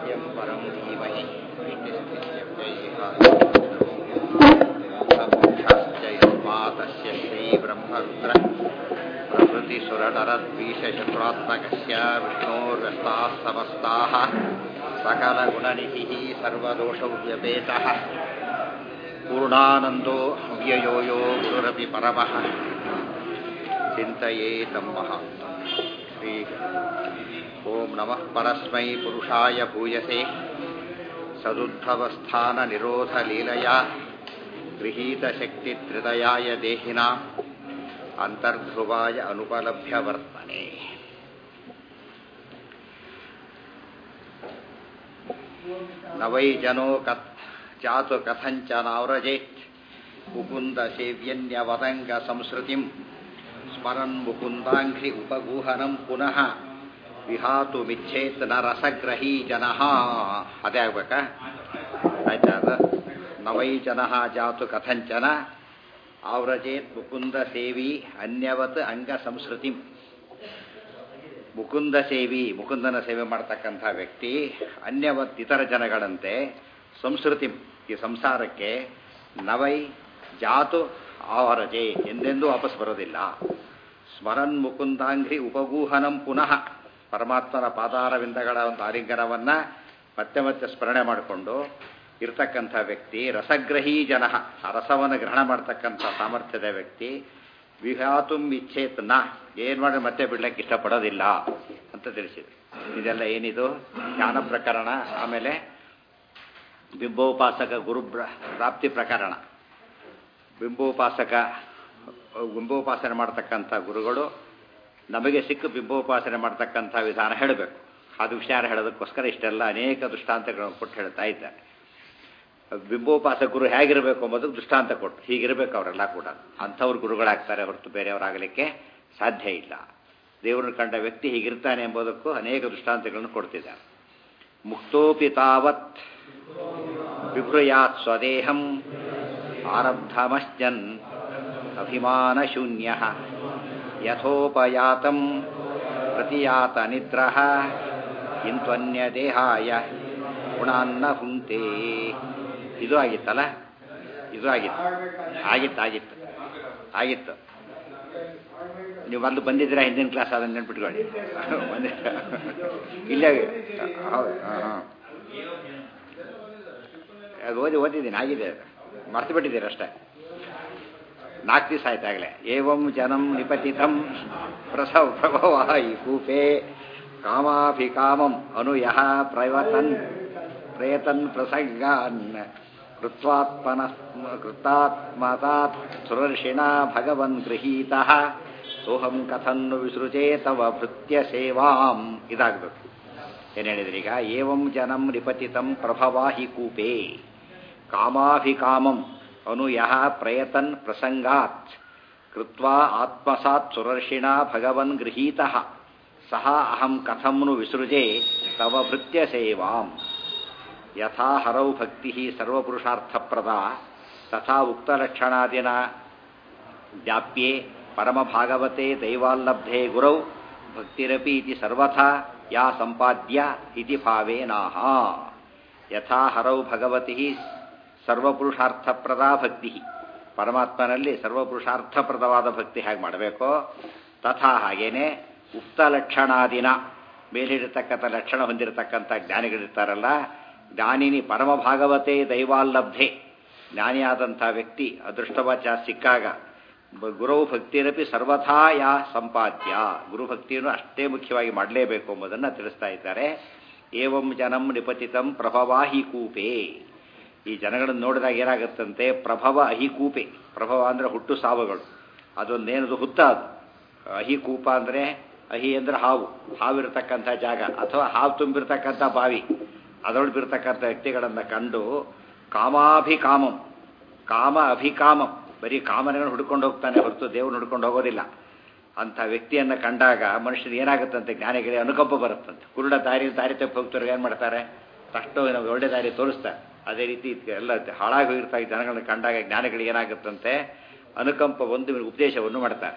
गुह्यं परं धीमहि मोक्षाश्च यस्मातस्य श्रीब्रह्मरुद्र प्रभृतिसुरनरद्वीषशत्रुरात्मकस्य विष्णोर्व्यस्ताः समस्ताः सकलगुणनिधिः सर्वदोषव्यपेतः पूर्णानन्दो व्ययो यो गुरुरपि परमः चिन्तये तं महान्तम् श्री ॐ नमः परस्मै पुरुषाय भूयसे सदुद्भवस्थाननिरोधलीलया गृहीतशक्तित्रिदयाय देहिनाम् अन्तर्ध्रुवाय अनुपलभ्यवर्तने न वै जनो कत् जातु कथञ्चनाव्रजेत् मुकुन्दसेव्यन्यवदङ्गसंसृतिम् ಸ್ಮರನ್ ಮುಕುಂದಾಂಘ್ರಿ ಉಪಗೂಹನಂ ಪುನಃ ವಿಹಾತು ಮಿಚ್ಛೇತ್ ನ ರಸಗ್ರಹೀ ಜನ ಅದೇ ಆಗ್ಬೇಕಾ ಆಯ್ತಾ ಅದು ನವೈ ಜನ ಜಾತು ಕಥಂಚನ ಆವ್ರಜೇತ್ ಮುಕುಂದ ಸೇವಿ ಅನ್ಯವತ್ ಅಂಗ ಸಂಸ್ಕೃತಿ ಮುಕುಂದ ಸೇವಿ ಮುಕುಂದನ ಸೇವೆ ಮಾಡ್ತಕ್ಕಂಥ ವ್ಯಕ್ತಿ ಅನ್ಯವತ್ ಇತರ ಜನಗಳಂತೆ ಸಂಸ್ಕೃತಿ ಈ ಸಂಸಾರಕ್ಕೆ ನವೈ ಜಾತು ಆವರಜೆ ಎಂದೆಂದೂ ವಾಪಸ್ ಬರೋದಿಲ್ಲ ಸ್ಮರನ್ ಮುಕುಂದಾಂಘ್ರಿ ಉಪಗೂಹನಂ ಪುನಃ ಪರಮಾತ್ಮನ ಪಾದಾರವಿಂದಗಳ ಒಂದು ಆಲಿಂಗನವನ್ನ ಮತ್ತೆ ಮತ್ತೆ ಸ್ಮರಣೆ ಮಾಡಿಕೊಂಡು ಇರ್ತಕ್ಕಂಥ ವ್ಯಕ್ತಿ ರಸಗ್ರಹೀ ಜನ ಆ ರಸವನ್ನು ಗ್ರಹಣ ಮಾಡ್ತಕ್ಕಂಥ ಸಾಮರ್ಥ್ಯದ ವ್ಯಕ್ತಿ ವಿಹಾತುಂ ಇಚ್ಛೇತ್ ನ ಏನು ಮಾಡಿ ಮತ್ತೆ ಬಿಡ್ಲಿಕ್ಕೆ ಇಷ್ಟಪಡೋದಿಲ್ಲ ಅಂತ ತಿಳಿಸಿದ್ರು ಇದೆಲ್ಲ ಏನಿದು ಜ್ಞಾನ ಪ್ರಕರಣ ಆಮೇಲೆ ಬಿಂಬೋಪಾಸಕ ಗುರು ಪ್ರಾಪ್ತಿ ಪ್ರಕರಣ ಬಿಂಬೋಪಾಸಕ ಬಿಂಬೋಪಾಸನೆ ಮಾಡ್ತಕ್ಕಂಥ ಗುರುಗಳು ನಮಗೆ ಸಿಕ್ಕ ಬಿಂಬೋಪಾಸನೆ ಮಾಡ್ತಕ್ಕಂಥ ವಿಧಾನ ಹೇಳಬೇಕು ಅದು ವಿಚಾರ ಹೇಳೋದಕ್ಕೋಸ್ಕರ ಇಷ್ಟೆಲ್ಲ ಅನೇಕ ದೃಷ್ಟಾಂತಗಳನ್ನು ಕೊಟ್ಟು ಹೇಳ್ತಾ ಇದ್ದಾರೆ ಬಿಂಬೋಪಾಸಕ ಗುರು ಹೇಗಿರಬೇಕು ಎಂಬುದಕ್ಕೆ ದೃಷ್ಟಾಂತ ಕೊಟ್ಟು ಹೀಗಿರಬೇಕು ಅವರೆಲ್ಲ ಕೂಡ ಅಂಥವ್ರು ಗುರುಗಳಾಗ್ತಾರೆ ಹೊರತು ಬೇರೆಯವರಾಗಲಿಕ್ಕೆ ಸಾಧ್ಯ ಇಲ್ಲ ದೇವರನ್ನು ಕಂಡ ವ್ಯಕ್ತಿ ಹೀಗಿರ್ತಾನೆ ಎಂಬುದಕ್ಕೂ ಅನೇಕ ದೃಷ್ಟಾಂತಗಳನ್ನು ಕೊಡ್ತಿದ್ದಾರೆ ಮುಕ್ತೋಪಿ ತಾವತ್ ಬಿಭೃಯಾತ್ ಸ್ವದೇಹಂ ಆರಬ್ಧಮಶ್ಚನ್ ಅಭಿಮಾನಶೂನ್ಯ ಯಥೋಪಯಾತಂ ಪ್ರತಿಯಾತ ನಿದ್ರ ಇಂತ್ವನ್ಯದೇಹಾಯ ಗುಣಾನ್ನ ಹುಂತೆ ಇದು ಆಗಿತ್ತಲ್ಲ ಇದು ಆಗಿತ್ತು ಆಗಿತ್ತು ಆಗಿತ್ತು ಆಗಿತ್ತು ನೀವು ಮೊದಲು ಬಂದಿದ್ದೀರಾ ಹಿಂದಿನ ಕ್ಲಾಸ್ ಅದನ್ನು ನೆನ್ಪಿಟ್ಕೊಳ್ಳಿ ಬಂದಿದ್ದೀರ ಇಲ್ಲೇ ಹೌದು ಹಾಂ ಅದು ಓದಿ ಓದಿದ್ದೀನಿ ಆಗಿದೆ ಅದು ಮರ್ತು ಬಿಟ್ಟಿದ್ದೀರ ಅಷ್ಟೇ ನಾಲ್ಕು ದಿವಸ ಆಯ್ತಾಗಲೇ ಏವಂ ಜನಂ ನಿಪತಿತಂ ಪ್ರಸವ ಪ್ರಭವ ಈ ಕೂಪೆ ಕಾಮಾಭಿಕಾಮಂ ಅನುಯಃ ಪ್ರಯವತನ್ ಪ್ರಯತನ್ ಪ್ರಸಂಗಾನ್ ಕೃತ್ವಾತ್ಮನ ಕೃತಾತ್ಮತಾತ್ ಸುರರ್ಷಿಣ ಭಗವನ್ ಗೃಹೀತಃ ಸೋಹಂ ಕಥನ್ನು ವಿಸೃಜೆ ತವ ಭೃತ್ಯ ಸೇವಾಂ ಇದಾಗಬೇಕು ಏನು ಹೇಳಿದ್ರಿ ಈಗ ಏವಂ ಜನಂ ನಿಪತಿತಂ ಪ್ರಭವಾಹಿ ಕೂಪೆ ಕಾಮಾಭಿಕಾಮಂ ಅನುಯಃ ಪ್ರಯತನ್ ಪ್ರಸಂಗಾತ್ ಕೃತ್ವಾ ಆತ್ಮಸಾತ್ ಸುರರ್ಷಿಣ ಭಗವನ್ ಗೃಹೀತಃ ಸಹ ಅಹಂ ಕಥಂನು ವಿಸೃಜೆ ತವ ಭೃತ್ಯ ಸೇವಾಂ ಯಥಾ ಹರೌ ಭಕ್ತಿ ಸರ್ವಪುರುಷಾರ್ಥಪ್ರದ ತಥಾ ಉಕ್ತಲಕ್ಷಣಾದಿನ ವ್ಯಾಪ್ಯೆ ಪರಮಭಾಗವತೆ ದೈವಾಲ್ಲಬ್ಧೆ ಗುರೌ ಭಕ್ತಿರಪಿ ಇತಿ ಸರ್ವಥಾ ಯಾ ಸಂಪಾದ್ಯ ಇತಿ ಭಾವೇನಾಹ ಯಥಾ ಹರೌ ಭಗವತಿ ಸರ್ವಪುರುಷಾರ್ಥಪ್ರದ ಭಕ್ತಿ ಪರಮಾತ್ಮನಲ್ಲಿ ಸರ್ವಪುರುಷಾರ್ಥಪ್ರದವಾದ ಭಕ್ತಿ ಹೇಗೆ ಮಾಡಬೇಕೋ ತಥಾ ಹಾಗೇನೆ ಉಕ್ತ ಲಕ್ಷಣಾದಿನ ಮೇಲಿರತಕ್ಕಂಥ ಲಕ್ಷಣ ಹೊಂದಿರತಕ್ಕಂಥ ಜ್ಞಾನಿಗಳಿರ್ತಾರಲ್ಲ ಜ್ಞಾನಿನಿ ಪರಮ ಭಾಗವತೆ ದೈವಾಲ್ಲಬ್ಧೆ ಜ್ಞಾನಿಯಾದಂಥ ವ್ಯಕ್ತಿ ಅದೃಷ್ಟವಚ ಸಿಕ್ಕಾಗ ಗುರು ಭಕ್ತಿರಪಿ ಸರ್ವಥಾ ಯಾ ಸಂಪಾದ್ಯ ಗುರುಭಕ್ತಿಯನ್ನು ಅಷ್ಟೇ ಮುಖ್ಯವಾಗಿ ಮಾಡಲೇಬೇಕು ಎಂಬುದನ್ನು ತಿಳಿಸ್ತಾ ಇದ್ದಾರೆ ಏವಂ ಜನಂ ನಿಪತಿತಂ ಪ್ರಭವಾಹಿ ಕೂಪೆ ಈ ಜನಗಳನ್ನು ನೋಡಿದಾಗ ಏನಾಗುತ್ತಂತೆ ಪ್ರಭವ ಅಹಿಕೂಪೆ ಪ್ರಭವ ಅಂದರೆ ಹುಟ್ಟು ಸಾವುಗಳು ಅದೊಂದೇನದು ಹುತ್ತ ಅದು ಅಹಿಕೂಪ ಅಂದರೆ ಅಹಿ ಅಂದರೆ ಹಾವು ಹಾವಿರತಕ್ಕಂಥ ಜಾಗ ಅಥವಾ ಹಾವು ತುಂಬಿರ್ತಕ್ಕಂಥ ಬಾವಿ ಅದರೊಳಗೆ ಬಿರ್ತಕ್ಕಂಥ ವ್ಯಕ್ತಿಗಳನ್ನು ಕಂಡು ಕಾಮಾಭಿಕಾಮಂ ಕಾಮ ಅಭಿಕಾಮಂ ಬರೀ ಕಾಮನೆಗಳನ್ನು ಹುಡ್ಕೊಂಡು ಹೋಗ್ತಾನೆ ಹೊರತು ದೇವ್ರನ್ನ ಹುಡ್ಕೊಂಡು ಹೋಗೋದಿಲ್ಲ ಅಂಥ ವ್ಯಕ್ತಿಯನ್ನು ಕಂಡಾಗ ಮನುಷ್ಯನಿಗೆ ಏನಾಗುತ್ತಂತೆ ಜ್ಞಾನಿಗಳಿಗೆ ಅನುಕಂಪ ಬರುತ್ತಂತೆ ಕುರುಡ ದಾರಿ ದಾರಿ ತಪ್ಪಿ ಹೋಗ್ತವ್ರಿಗೆ ಏನು ಮಾಡ್ತಾರೆ ತಷ್ಟು ನಮ್ಗೆ ಒಳ್ಳೆ ದಾರಿ ತೋರಿಸ್ತಾರೆ ಅದೇ ರೀತಿ ಎಲ್ಲ ಹಾಳಾಗಿ ಹೋಗಿರ್ತಾ ಜನಗಳನ್ನ ಕಂಡಾಗ ಜ್ಞಾನಿಗಳಿಗೆ ಏನಾಗುತ್ತಂತೆ ಅನುಕಂಪ ಒಂದು ಉಪದೇಶವನ್ನು ಮಾಡ್ತಾರೆ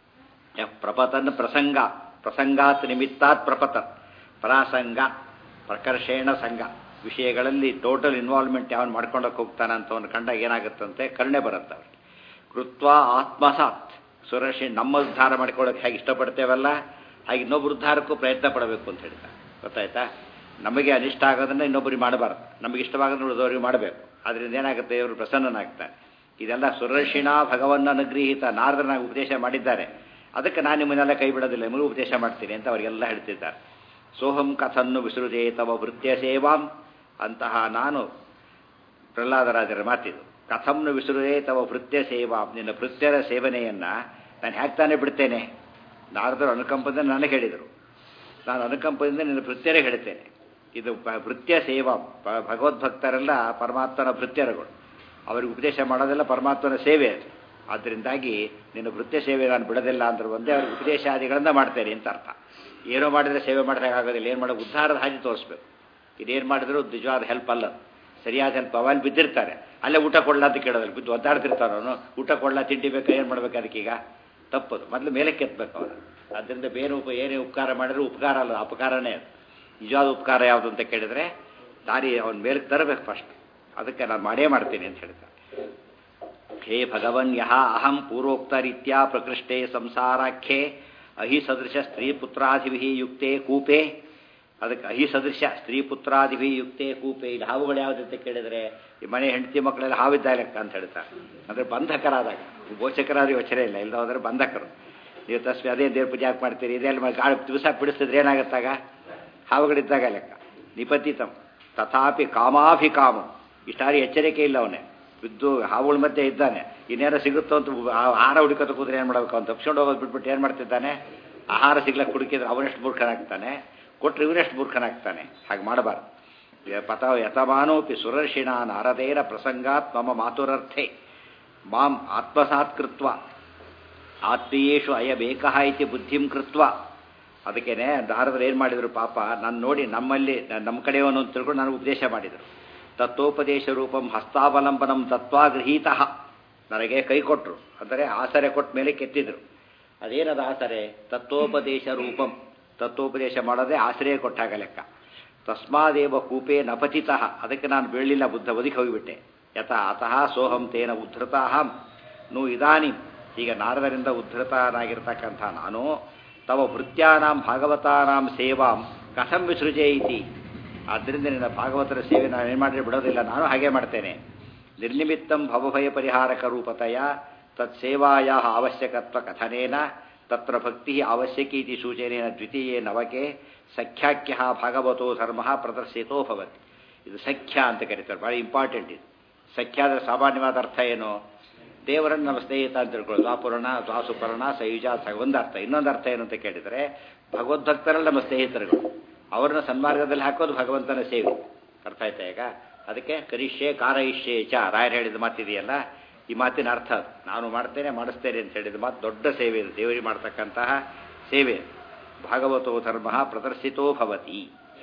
ಪ್ರಪತನ್ ಪ್ರಸಂಗ ಪ್ರಸಂಗಾತ್ ನಿಮಿತ್ತಾತ್ ಪ್ರಪತನ್ ಪ್ರಾಸಂಗ ಪ್ರಕರ್ಷೇಣ ಸಂಘ ವಿಷಯಗಳಲ್ಲಿ ಟೋಟಲ್ ಇನ್ವಾಲ್ವ್ಮೆಂಟ್ ಯಾವನು ಮಾಡ್ಕೊಂಡೋಗಿ ಹೋಗ್ತಾನೆ ಅಂತ ಅವ್ನು ಕಂಡಾಗ ಏನಾಗುತ್ತಂತೆ ಕರುಣೆ ಬರುತ್ತೆ ಅವ್ರಿಗೆ ಕೃತ್ವ ಆತ್ಮಸಾತ್ ಸುರಕ್ಷೆ ನಮ್ಮ ಉದ್ಧಾರ ಮಾಡ್ಕೊಳ್ಳೋಕೆ ಹೇಗೆ ಇಷ್ಟಪಡ್ತೇವಲ್ಲ ಹಾಗೆ ಇನ್ನೊಬ್ಬರು ಉದ್ಧಾರಕ್ಕೂ ಪ್ರಯತ್ನ ಪಡಬೇಕು ಅಂತ ಹೇಳ್ತಾರೆ ಗೊತ್ತಾಯ್ತಾ ನಮಗೆ ಅನಿಷ್ಟ ಆಗೋದನ್ನ ಇನ್ನೊಬ್ಬರಿಗೆ ಮಾಡಬಾರ್ದು ನಮಗೆ ಇಷ್ಟವಾಗೋದನ್ನ ಉಳಿದವರಿಗೆ ಮಾಡಬೇಕು ಅದರಿಂದ ಏನಾಗುತ್ತೆ ಇವರು ಪ್ರಸನ್ನನಾಗ್ತಾರೆ ಇದೆಲ್ಲ ಸುರಕ್ಷಿಣ ಭಗವನ್ನ ಅನುಗ್ರಹಿತ ನಾರದನಾಗಿ ಉಪದೇಶ ಮಾಡಿದ್ದಾರೆ ಅದಕ್ಕೆ ನಾನು ನಿಮ್ಮನ್ನೆಲ್ಲ ಕೈ ಬಿಡೋದಿಲ್ಲ ನಿಮಗೂ ಉಪದೇಶ ಮಾಡ್ತೀನಿ ಅಂತ ಅವರಿಗೆಲ್ಲ ಹೇಳ್ತಿದ್ದಾರೆ ಸೋಹಂ ಕಥನ್ನು ವಿಸೃಜೆ ತವ ವೃತ್ಯ ಸೇವಾಂ ಅಂತಹ ನಾನು ಪ್ರಹ್ಲಾದರಾಜರ ಮಾತಿದು ಕಥಂನು ವಿಸೃಜೆ ತವ ಭೃತ್ಯ ಸೇವಾಂ ನಿನ್ನ ಭೃತ್ಯರ ಸೇವನೆಯನ್ನು ನಾನು ಹ್ಯಾಕ್ ತಾನೇ ಬಿಡ್ತೇನೆ ನಾರದರು ಅನುಕಂಪದಿಂದ ನನಗೆ ಹೇಳಿದರು ನಾನು ಅನುಕಂಪದಿಂದ ನಿನ್ನ ಭೃತ್ಯರೇ ಹೇಳ್ತೇನೆ ಇದು ಭೃತ್ಯ ಸೇವಾ ಭಗವದ್ಭಕ್ತರೆಲ್ಲ ಪರಮಾತ್ಮನ ಭೃತ್ಯರುಗಳು ಅವರಿಗೆ ಉಪದೇಶ ಮಾಡೋದೆಲ್ಲ ಪರಮಾತ್ಮನ ಸೇವೆ ಅದು ಆದ್ದರಿಂದಾಗಿ ನಿನ್ನ ಭೃತ್ಯ ಸೇವೆ ನಾನು ಬಿಡೋದಿಲ್ಲ ಅಂದ್ರೆ ಒಂದೇ ಅವ್ರಿಗೆ ಉಪದೇಶಾದಿಗಳಿಂದ ಮಾಡ್ತೇನೆ ಅಂತ ಅರ್ಥ ಏನೋ ಮಾಡಿದರೆ ಸೇವೆ ಮಾಡಿದಾಗ ಆಗೋದಿಲ್ಲ ಏನು ಮಾಡೋ ಉದ್ಧಾರದ ಹಾದಿ ತೋರಿಸ್ಬೇಕು ಇದೇನು ಮಾಡಿದ್ರು ನಿಜವಾದ ಹೆಲ್ಪ್ ಅಲ್ಲ ಸರಿಯಾದ ಹೆಲ್ಪ್ ಅವಲ್ಲಿ ಬಿದ್ದಿರ್ತಾರೆ ಅಲ್ಲೇ ಊಟ ಕೊಡ್ಲ ಅಂತ ಕೇಳೋದಿಲ್ಲ ಬಿದ್ದು ಒದ್ದಾಡ್ತಿರ್ತಾರ ಅವನು ಊಟ ಕೊಡ್ಲ ತಿಂಡಿ ಬೇಕು ಏನು ಮಾಡ್ಬೇಕು ಅದಕ್ಕೀಗ ತಪ್ಪದು ಮೊದಲು ಮೇಲೆ ಕೆತ್ತಬೇಕು ಅವನು ಅದರಿಂದ ಬೇರೆ ಉಪ ಏನೇ ಉಪಕಾರ ಮಾಡಿದ್ರು ಉಪಕಾರ ಅಲ್ಲ ಅಪಕಾರನೇ ಅದು ನಿಜವಾದ ಉಪಕಾರ ಯಾವುದು ಅಂತ ಕೇಳಿದರೆ ದಾರಿ ಅವನ ಮೇಲೆ ತರಬೇಕು ಫಸ್ಟ್ ಅದಕ್ಕೆ ನಾನು ಮಾಡೇ ಮಾಡ್ತೀನಿ ಅಂತ ಹೇಳ್ತಾರೆ ಹೇ ಭಗವನ್ ಯಹ ಅಹಂ ಪೂರ್ವೋಕ್ತ ರೀತ್ಯ ಪ್ರಕೃಷ್ಟೇ ಸಂಸಾರಾಖ್ಯೆ ಅಹಿ ಸದೃಶ ಸ್ತ್ರೀ ಪುತ್ರಾದಿಭಿ ಯುಕ್ತೆ ಕೂಪೆ ಅದಕ್ಕೆ ಅಹಿ ಸದೃಶ ಸ್ತ್ರೀ ಪುತ್ರಾದಿಭಿ ಯುಕ್ತೆ ಕೂಪೆ ಇಲ್ಲಿ ಹಾವುಗಳು ಯಾವುದಂತ ಕೇಳಿದರೆ ಈ ಮನೆ ಹೆಂಡತಿ ಮಕ್ಕಳೆಲ್ಲ ಹಾವಿದ್ದ ಲೆಕ್ಕ ಅಂತ ಹೇಳ್ತಾರೆ ಅಂದರೆ ಬಂಧಕರಾದಾಗ ಗೋಚಕರಾದ ಯೋಚನೆ ಇಲ್ಲ ಇಲ್ಲ ಹೋದರೆ ಬಂಧಕರು ನೀವು ತಸ್ವಿ ಅದೇ ದೇವ್ರ ಪೂಜೆ ಯಾಕೆ ಮಾಡ್ತೀರಿ ಇದೆಲ್ಲ ಗಾಳಿ ದಿವಸ ಬಿಡಿಸಿದ್ರೆ ಏನಾಗುತ್ತಾಗ ಹಾವುಗಳಿದ್ದಾಗ ಲೆಕ್ಕ ನಿಪತಿತಂ ತಥಾಪಿ ಕಾಮಾಭಿಕಾಮ ಇಷ್ಟಾರಿ ಎಚ್ಚರಿಕೆ ಇಲ್ಲ ಅವನೇ ಬಿದ್ದು ಹಾವುಗಳ ಮಧ್ಯೆ ಇದ್ದಾನೆ ಇನ್ನೇನೋ ಸಿಗುತ್ತೋ ಅಂತ ಆಹಾರ ಹುಡುಕೋತ ಕೂತ್ರೆ ಏನು ಮಾಡಬೇಕು ಅವ್ನು ತಪ್ಸ್ಕೊಂಡು ಹೋಗೋದು ಬಿಟ್ಬಿಟ್ಟು ಏನು ಮಾಡ್ತಿದ್ದಾನೆ ಆಹಾರ ಸಿಗ್ಲಕ್ಕೆ ಹುಡುಕಿದ್ರೆ ಅವನೆಷ್ಟು ಮೂರ್ಖನಾಗ್ತಾನೆ ಕೊಟ್ಟರೆ ಇವನೆಷ್ಟು ಮೂರ್ಖನಾಗ್ತಾನೆ ಹಾಗೆ ಮಾಡಬಾರ್ದು ಪಥ ಯತಮಾನೋಪಿ ಸುರರ್ಷಿಣ ನಾರದೇನ ಪ್ರಸಂಗಾತ್ ಮಮ ಮಾತುರರ್ಥೆ ಮಾಂ ಆತ್ಮಸಾತ್ಕೃತ್ವ ಆತ್ಮೀಯೇಷು ಅಯಬೇಕಃ ಇತಿ ಬುದ್ಧಿಂ ಕೃತ್ವ ಅದಕ್ಕೇನೆ ನಾರದರು ಏನು ಮಾಡಿದರು ಪಾಪ ನಾನು ನೋಡಿ ನಮ್ಮಲ್ಲಿ ನಮ್ಮ ಕಡೆಯವನು ಅಂತ ತಿಳ್ಕೊಂಡು ನನಗೆ ಉಪದೇಶ ಮಾಡಿದರು ತತ್ವೋಪದೇಶ ರೂಪಂ ಹಸ್ತಾವಲಂಬನಂ ತತ್ವಾಗೃಹೀತ ನನಗೆ ಕೈ ಕೊಟ್ಟರು ಅಂದರೆ ಆಸರೆ ಕೊಟ್ಟ ಮೇಲೆ ಕೆತ್ತಿದ್ರು ಅದೇನದ ಆಸರೆ ತತ್ವೋಪದೇಶ ರೂಪಂ ತತ್ವೋಪದೇಶ ಮಾಡೋದೇ ಆಶ್ರಯ ಕೊಟ್ಟಾಗ ಲೆಕ್ಕ ತಸ್ಮಾದೇವ ಕೂಪೇ ನಪತಿತಃ ಅದಕ್ಕೆ ನಾನು ಬೀಳಲಿಲ್ಲ ಬುದ್ಧ ಬದುಕಿ ಹೋಗಿಬಿಟ್ಟೆ ಯಥ ಅತಃ ಸೋಹಂ ತೇನ ಉದ್ಧತಾಹಂ ನು ಇದಾನಿ ಈಗ ನಾರದರಿಂದ ಉದ್ಧತನಾಗಿರ್ತಕ್ಕಂಥ ನಾನು ತವ ಭೃತ್ಯಾನಾಂ ಭಾಗವತಾನಾಂ ಸೇವಾಂ ಕಥಂ ವಿಸೃಜೆ ಇತಿ ಆದ್ದರಿಂದ ನಿನ್ನ ಭಾಗವತರ ಸೇವೆ ನಾನು ಏನು ಮಾಡಿದ್ರೆ ಬಿಡೋದಿಲ್ಲ ನಾನು ಹಾಗೆ ಮಾಡ್ತೇನೆ ನಿರ್ನಿಮಿತ್ತಂ ಭವಭಯ ಪರಿಹಾರಕ ರೂಪತೆಯ ತತ್ಸೇವಾಯ ಅವಶ್ಯಕತ್ವ ಕಥನೇನ ತತ್ರ ಭಕ್ತಿ ಅವಶ್ಯಕಿ ಇತಿ ಸೂಚನೆಯ ದ್ವಿತೀಯೇ ನವಕೆ ಸಖ್ಯಾಖ್ಯ ಭಾಗವತೋ ಧರ್ಮ ಪ್ರದರ್ಶಿತೋ ಭವತಿ ಇದು ಸಖ್ಯ ಅಂತ ಕರೀತಾರೆ ಭಾಳ ಇಂಪಾರ್ಟೆಂಟ್ ಇದು ಸಖ್ಯಾದ ಸಾಮಾನ್ಯವಾದ ಅರ್ಥ ಏನು ದೇವರನ್ನು ನಮ್ಮ ಸ್ನೇಹಿತ ಅಂತ ತಿಳ್ಕೊಳ್ಳೋದು ದ್ವಾಪುರಣ ದ್ವಾಸುಪರ್ಣ ಸಯುಜ ಒಂದು ಅರ್ಥ ಇನ್ನೊಂದು ಅರ್ಥ ಏನು ಅಂತ ಕೇಳಿದರೆ ಭಗವದ್ಭಕ್ತರಲ್ಲಿ ನಮ್ಮ ಸ್ನೇಹಿತರುಗಳು ಅವರನ್ನ ಸನ್ಮಾರ್ಗದಲ್ಲಿ ಹಾಕೋದು ಭಗವಂತನ ಸೇವೆ ಅರ್ಥ ಆಯ್ತಾ ಈಗ ಅದಕ್ಕೆ ಕರಿಷ್ಯೆ ಕಾರಯಿಷ್ಯೆ ಚ ರಾಯರು ಹೇಳಿದ ಮಾತಿದೆಯಲ್ಲ ಈ ಮಾತಿನ ಅರ್ಥ ಅದು ನಾನು ಮಾಡ್ತೇನೆ ಮಾಡಿಸ್ತೇನೆ ಅಂತ ಹೇಳಿದ ಮಾತು ದೊಡ್ಡ ಸೇವೆ ಇದು ದೇವರಿಗೆ ಮಾಡ್ತಕ್ಕಂತಹ ಸೇವೆ ಭಾಗವತೋ ಧರ್ಮ ಪ್ರದರ್ಶಿತೋ ಭವತಿ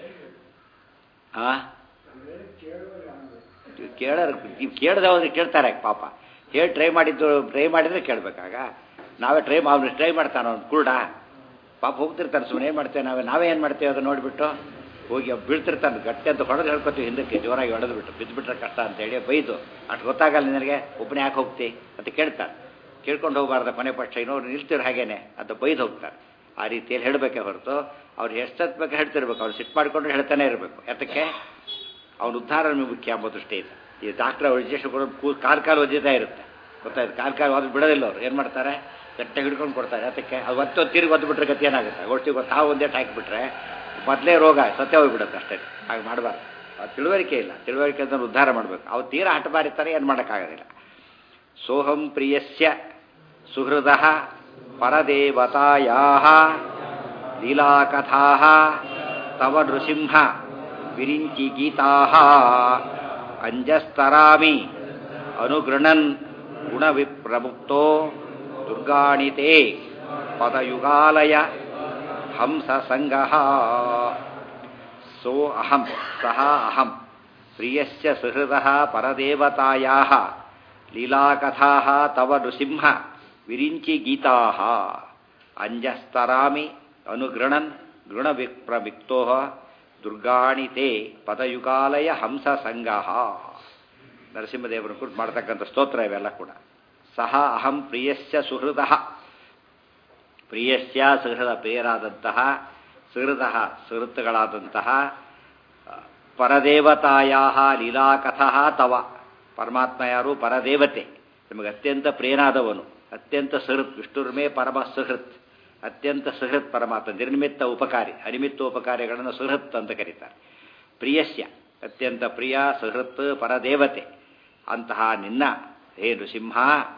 ಆ ಕೇಳೋರು ನೀವು ಕೇಳ್ದವ್ರಿಗೆ ಕೇಳ್ತಾರೆ ಪಾಪ ಹೇಳಿ ಟ್ರೈ ಮಾಡಿದ್ದು ಟ್ರೈ ಮಾಡಿದ್ರೆ ಕೇಳಬೇಕಾಗ ನಾವೇ ಟ್ರೈ ಅವ್ನು ಟ್ರೈ ಮಾಡ್ತಾನೆ ಅವ್ನು ಕುರುಡ ಪಾಪ ಹೋಗ್ತಿರ್ತಾನೆ ಸುಮ್ಮನೆ ಏನು ಮಾಡ್ತೇವೆ ನಾವೇ ನಾವೇ ಏನು ಮಾಡ್ತೇವೆ ಅದು ನೋಡಿಬಿಟ್ಟು ಹೋಗಿ ಬೀಳ್ತಿರ್ತಾನೆ ಗಟ್ಟಿ ಅಂತ ಹೊಡೆದು ಹೇಳ್ಕೊತೀವಿ ಹಿಂದಕ್ಕೆ ಜೋರಾಗಿ ಹೊಡೆದು ಬಿಟ್ಟು ಬಿದ್ದುಬಿಟ್ರೆ ಕಷ್ಟ ಅಂತೇಳಿ ಬೈದು ಅಷ್ಟು ಗೊತ್ತಾಗಲ್ಲ ನಿನಗೆ ಒಬ್ಬನೇ ಯಾಕೆ ಹೋಗ್ತಿ ಅಂತ ಕೇಳ್ತಾನೆ ಕೇಳ್ಕೊಂಡು ಹೋಗಬಾರ್ದ ಕೊನೆ ಪಕ್ಷ ಇನ್ನೊಬ್ರು ನಿಲ್ತಿರು ಹಾಗೇನೆ ಅಂತ ಬೈದು ಹೋಗ್ತಾರೆ ಆ ರೀತಿಯಲ್ಲಿ ಹೇಳಬೇಕೆ ಹೊರತು ಅವ್ರು ಎಷ್ಟೊತ್ತು ಹೇಳ್ತಿರ್ಬೇಕು ಅವ್ರು ಸಿಟ್ಟು ಮಾಡಿಕೊಂಡ್ರೆ ಹೇಳ್ತಾನೆ ಇರಬೇಕು ಯಾತಕ್ಕೆ ಅವನ ಉದ್ಧಾರ ನಮಗೆ ಮುಖ್ಯ ಎಂಬ ದೃಷ್ಟಿಯಿಂದ ಈ ಡಾಕ್ಟ್ರ್ ಇಂಜೆಕ್ಷನ್ ಕೂ ಕಾಲು ಕಾಲು ಒದ್ದಿತಾ ಇರುತ್ತೆ ಗೊತ್ತಾಯ್ತು ಕಾಲು ಕಾಲು ಅದು ಬಿಡೋದಿಲ್ಲ ಅವ್ರು ಏನು ಮಾಡ್ತಾರೆ ಗಟ್ಟೆ ಹಿಡ್ಕೊಂಡು ಕೊಡ್ತಾರೆ ಅದಕ್ಕೆ ಅದು ಒತ್ತು ತಿರುಗಿ ಒದ್ದು ಬಿಟ್ರೆ ಗತಿ ಏನಾಗುತ್ತೆ ಒಟ್ಟಿಗೆ ಗೊತ್ತು ಹಾವು ಒಂದೇ ಹಾಕಿಬಿಟ್ರೆ ಮೊದಲೇ ರೋಗ ಸತ್ಯ ಹೋಗ್ಬಿಡುತ್ತೆ ಅಷ್ಟೇ ಹಾಗೆ ಮಾಡಬಾರ್ದು ಅದು ತಿಳುವಳಿಕೆ ಇಲ್ಲ ತಿಳುವಳಿಕೆ ಅದನ್ನು ಉದ್ಧಾರ ಮಾಡಬೇಕು ಅವು ತೀರಾ ಹಠ ಬಾರಿತಾರೆ ಏನು ಮಾಡೋಕ್ಕಾಗೋದಿಲ್ಲ ಸೋಹಂ ಪ್ರಿಯಸ್ಯ ಸುಹೃದ ಪರದೇವತಾಯಾ ಲೀಲಾಕಥಾ ತವ ನೃಸಿಂಹ ವಿರಿಂಚಿ ಗೀತಾ ಅಂಜಸ್ತರಾಮಿ ಅನುಗೃಣನ್ ಗುಣವಿಪ್ರಮುಕ್ತೋ ದುರ್ಗಾಣಿತೆ ಪದಯುಗಾಲಯ ಹಂಸ ಸಂಗ ಸೋ ಅಹಂ ಸಹ ಅಹಂ ಪ್ರಿಯಸ್ಯ ಸುಹೃದ ಪರದೇವತಾಯಾ ಲೀಲಾಕಥಾ ತವ ನೃಸಿಂಹ ವಿರಿಂಚಿ ಗೀತಾ ಅಂಜಸ್ತರಾಮಿ ಅನುಗೃಣನ್ ಗೃಣವಿಪ್ರವಿಕ್ತೋ ದುರ್ಗಾಣಿತೆ ಪದಯುಗಾಲಯ ಹಂಸ ಸಂಗಹ ನರಸಿಂಹದೇವರ ಕುರಿತು ಮಾಡ್ತಕ್ಕಂಥ ಸ್ತೋತ್ರ ಇವೆಲ್ಲ ಕೂಡ ಸಹ ಅಹಂ ಪ್ರಿಯಸ್ಯ ಸುಹೃದ ಪ್ರಿಯಸ್ಯ ಸುಹೃದ ಪ್ರಿಯರಾದಂತಹ ಸುಹೃದ ಸುಹೃತ್ತುಗಳಾದಂತಹ ಪರದೇವತಾಯ ಲೀಲಾಕಥಃ ತವ ಪರಮಾತ್ಮ ಯಾರು ಪರದೇವತೆ ನಿಮಗೆ ಅತ್ಯಂತ ಪ್ರಿಯನಾದವನು ಅತ್ಯಂತ ಸುಹೃತ್ ವಿಷ್ಣುರ್ಮೇ ಪರಮ ಸುಹೃತ್ ಅತ್ಯಂತ ಸುಹೃತ್ ಪರಮಾತ್ಮ ನಿರ್ನಿಮಿತ್ತ ಉಪಕಾರಿ ಅನಿಮಿತ್ತ ಉಪಕಾರಿಗಳನ್ನು ಸುಹೃತ್ ಅಂತ ಕರೀತಾರೆ ಪ್ರಿಯಸ್ಯ ಅತ್ಯಂತ ಪ್ರಿಯ ಸುಹೃತ್ ಪರದೇವತೆ ಅಂತಹ ನಿನ್ನ ಹೇ ನೃಸಿಂಹ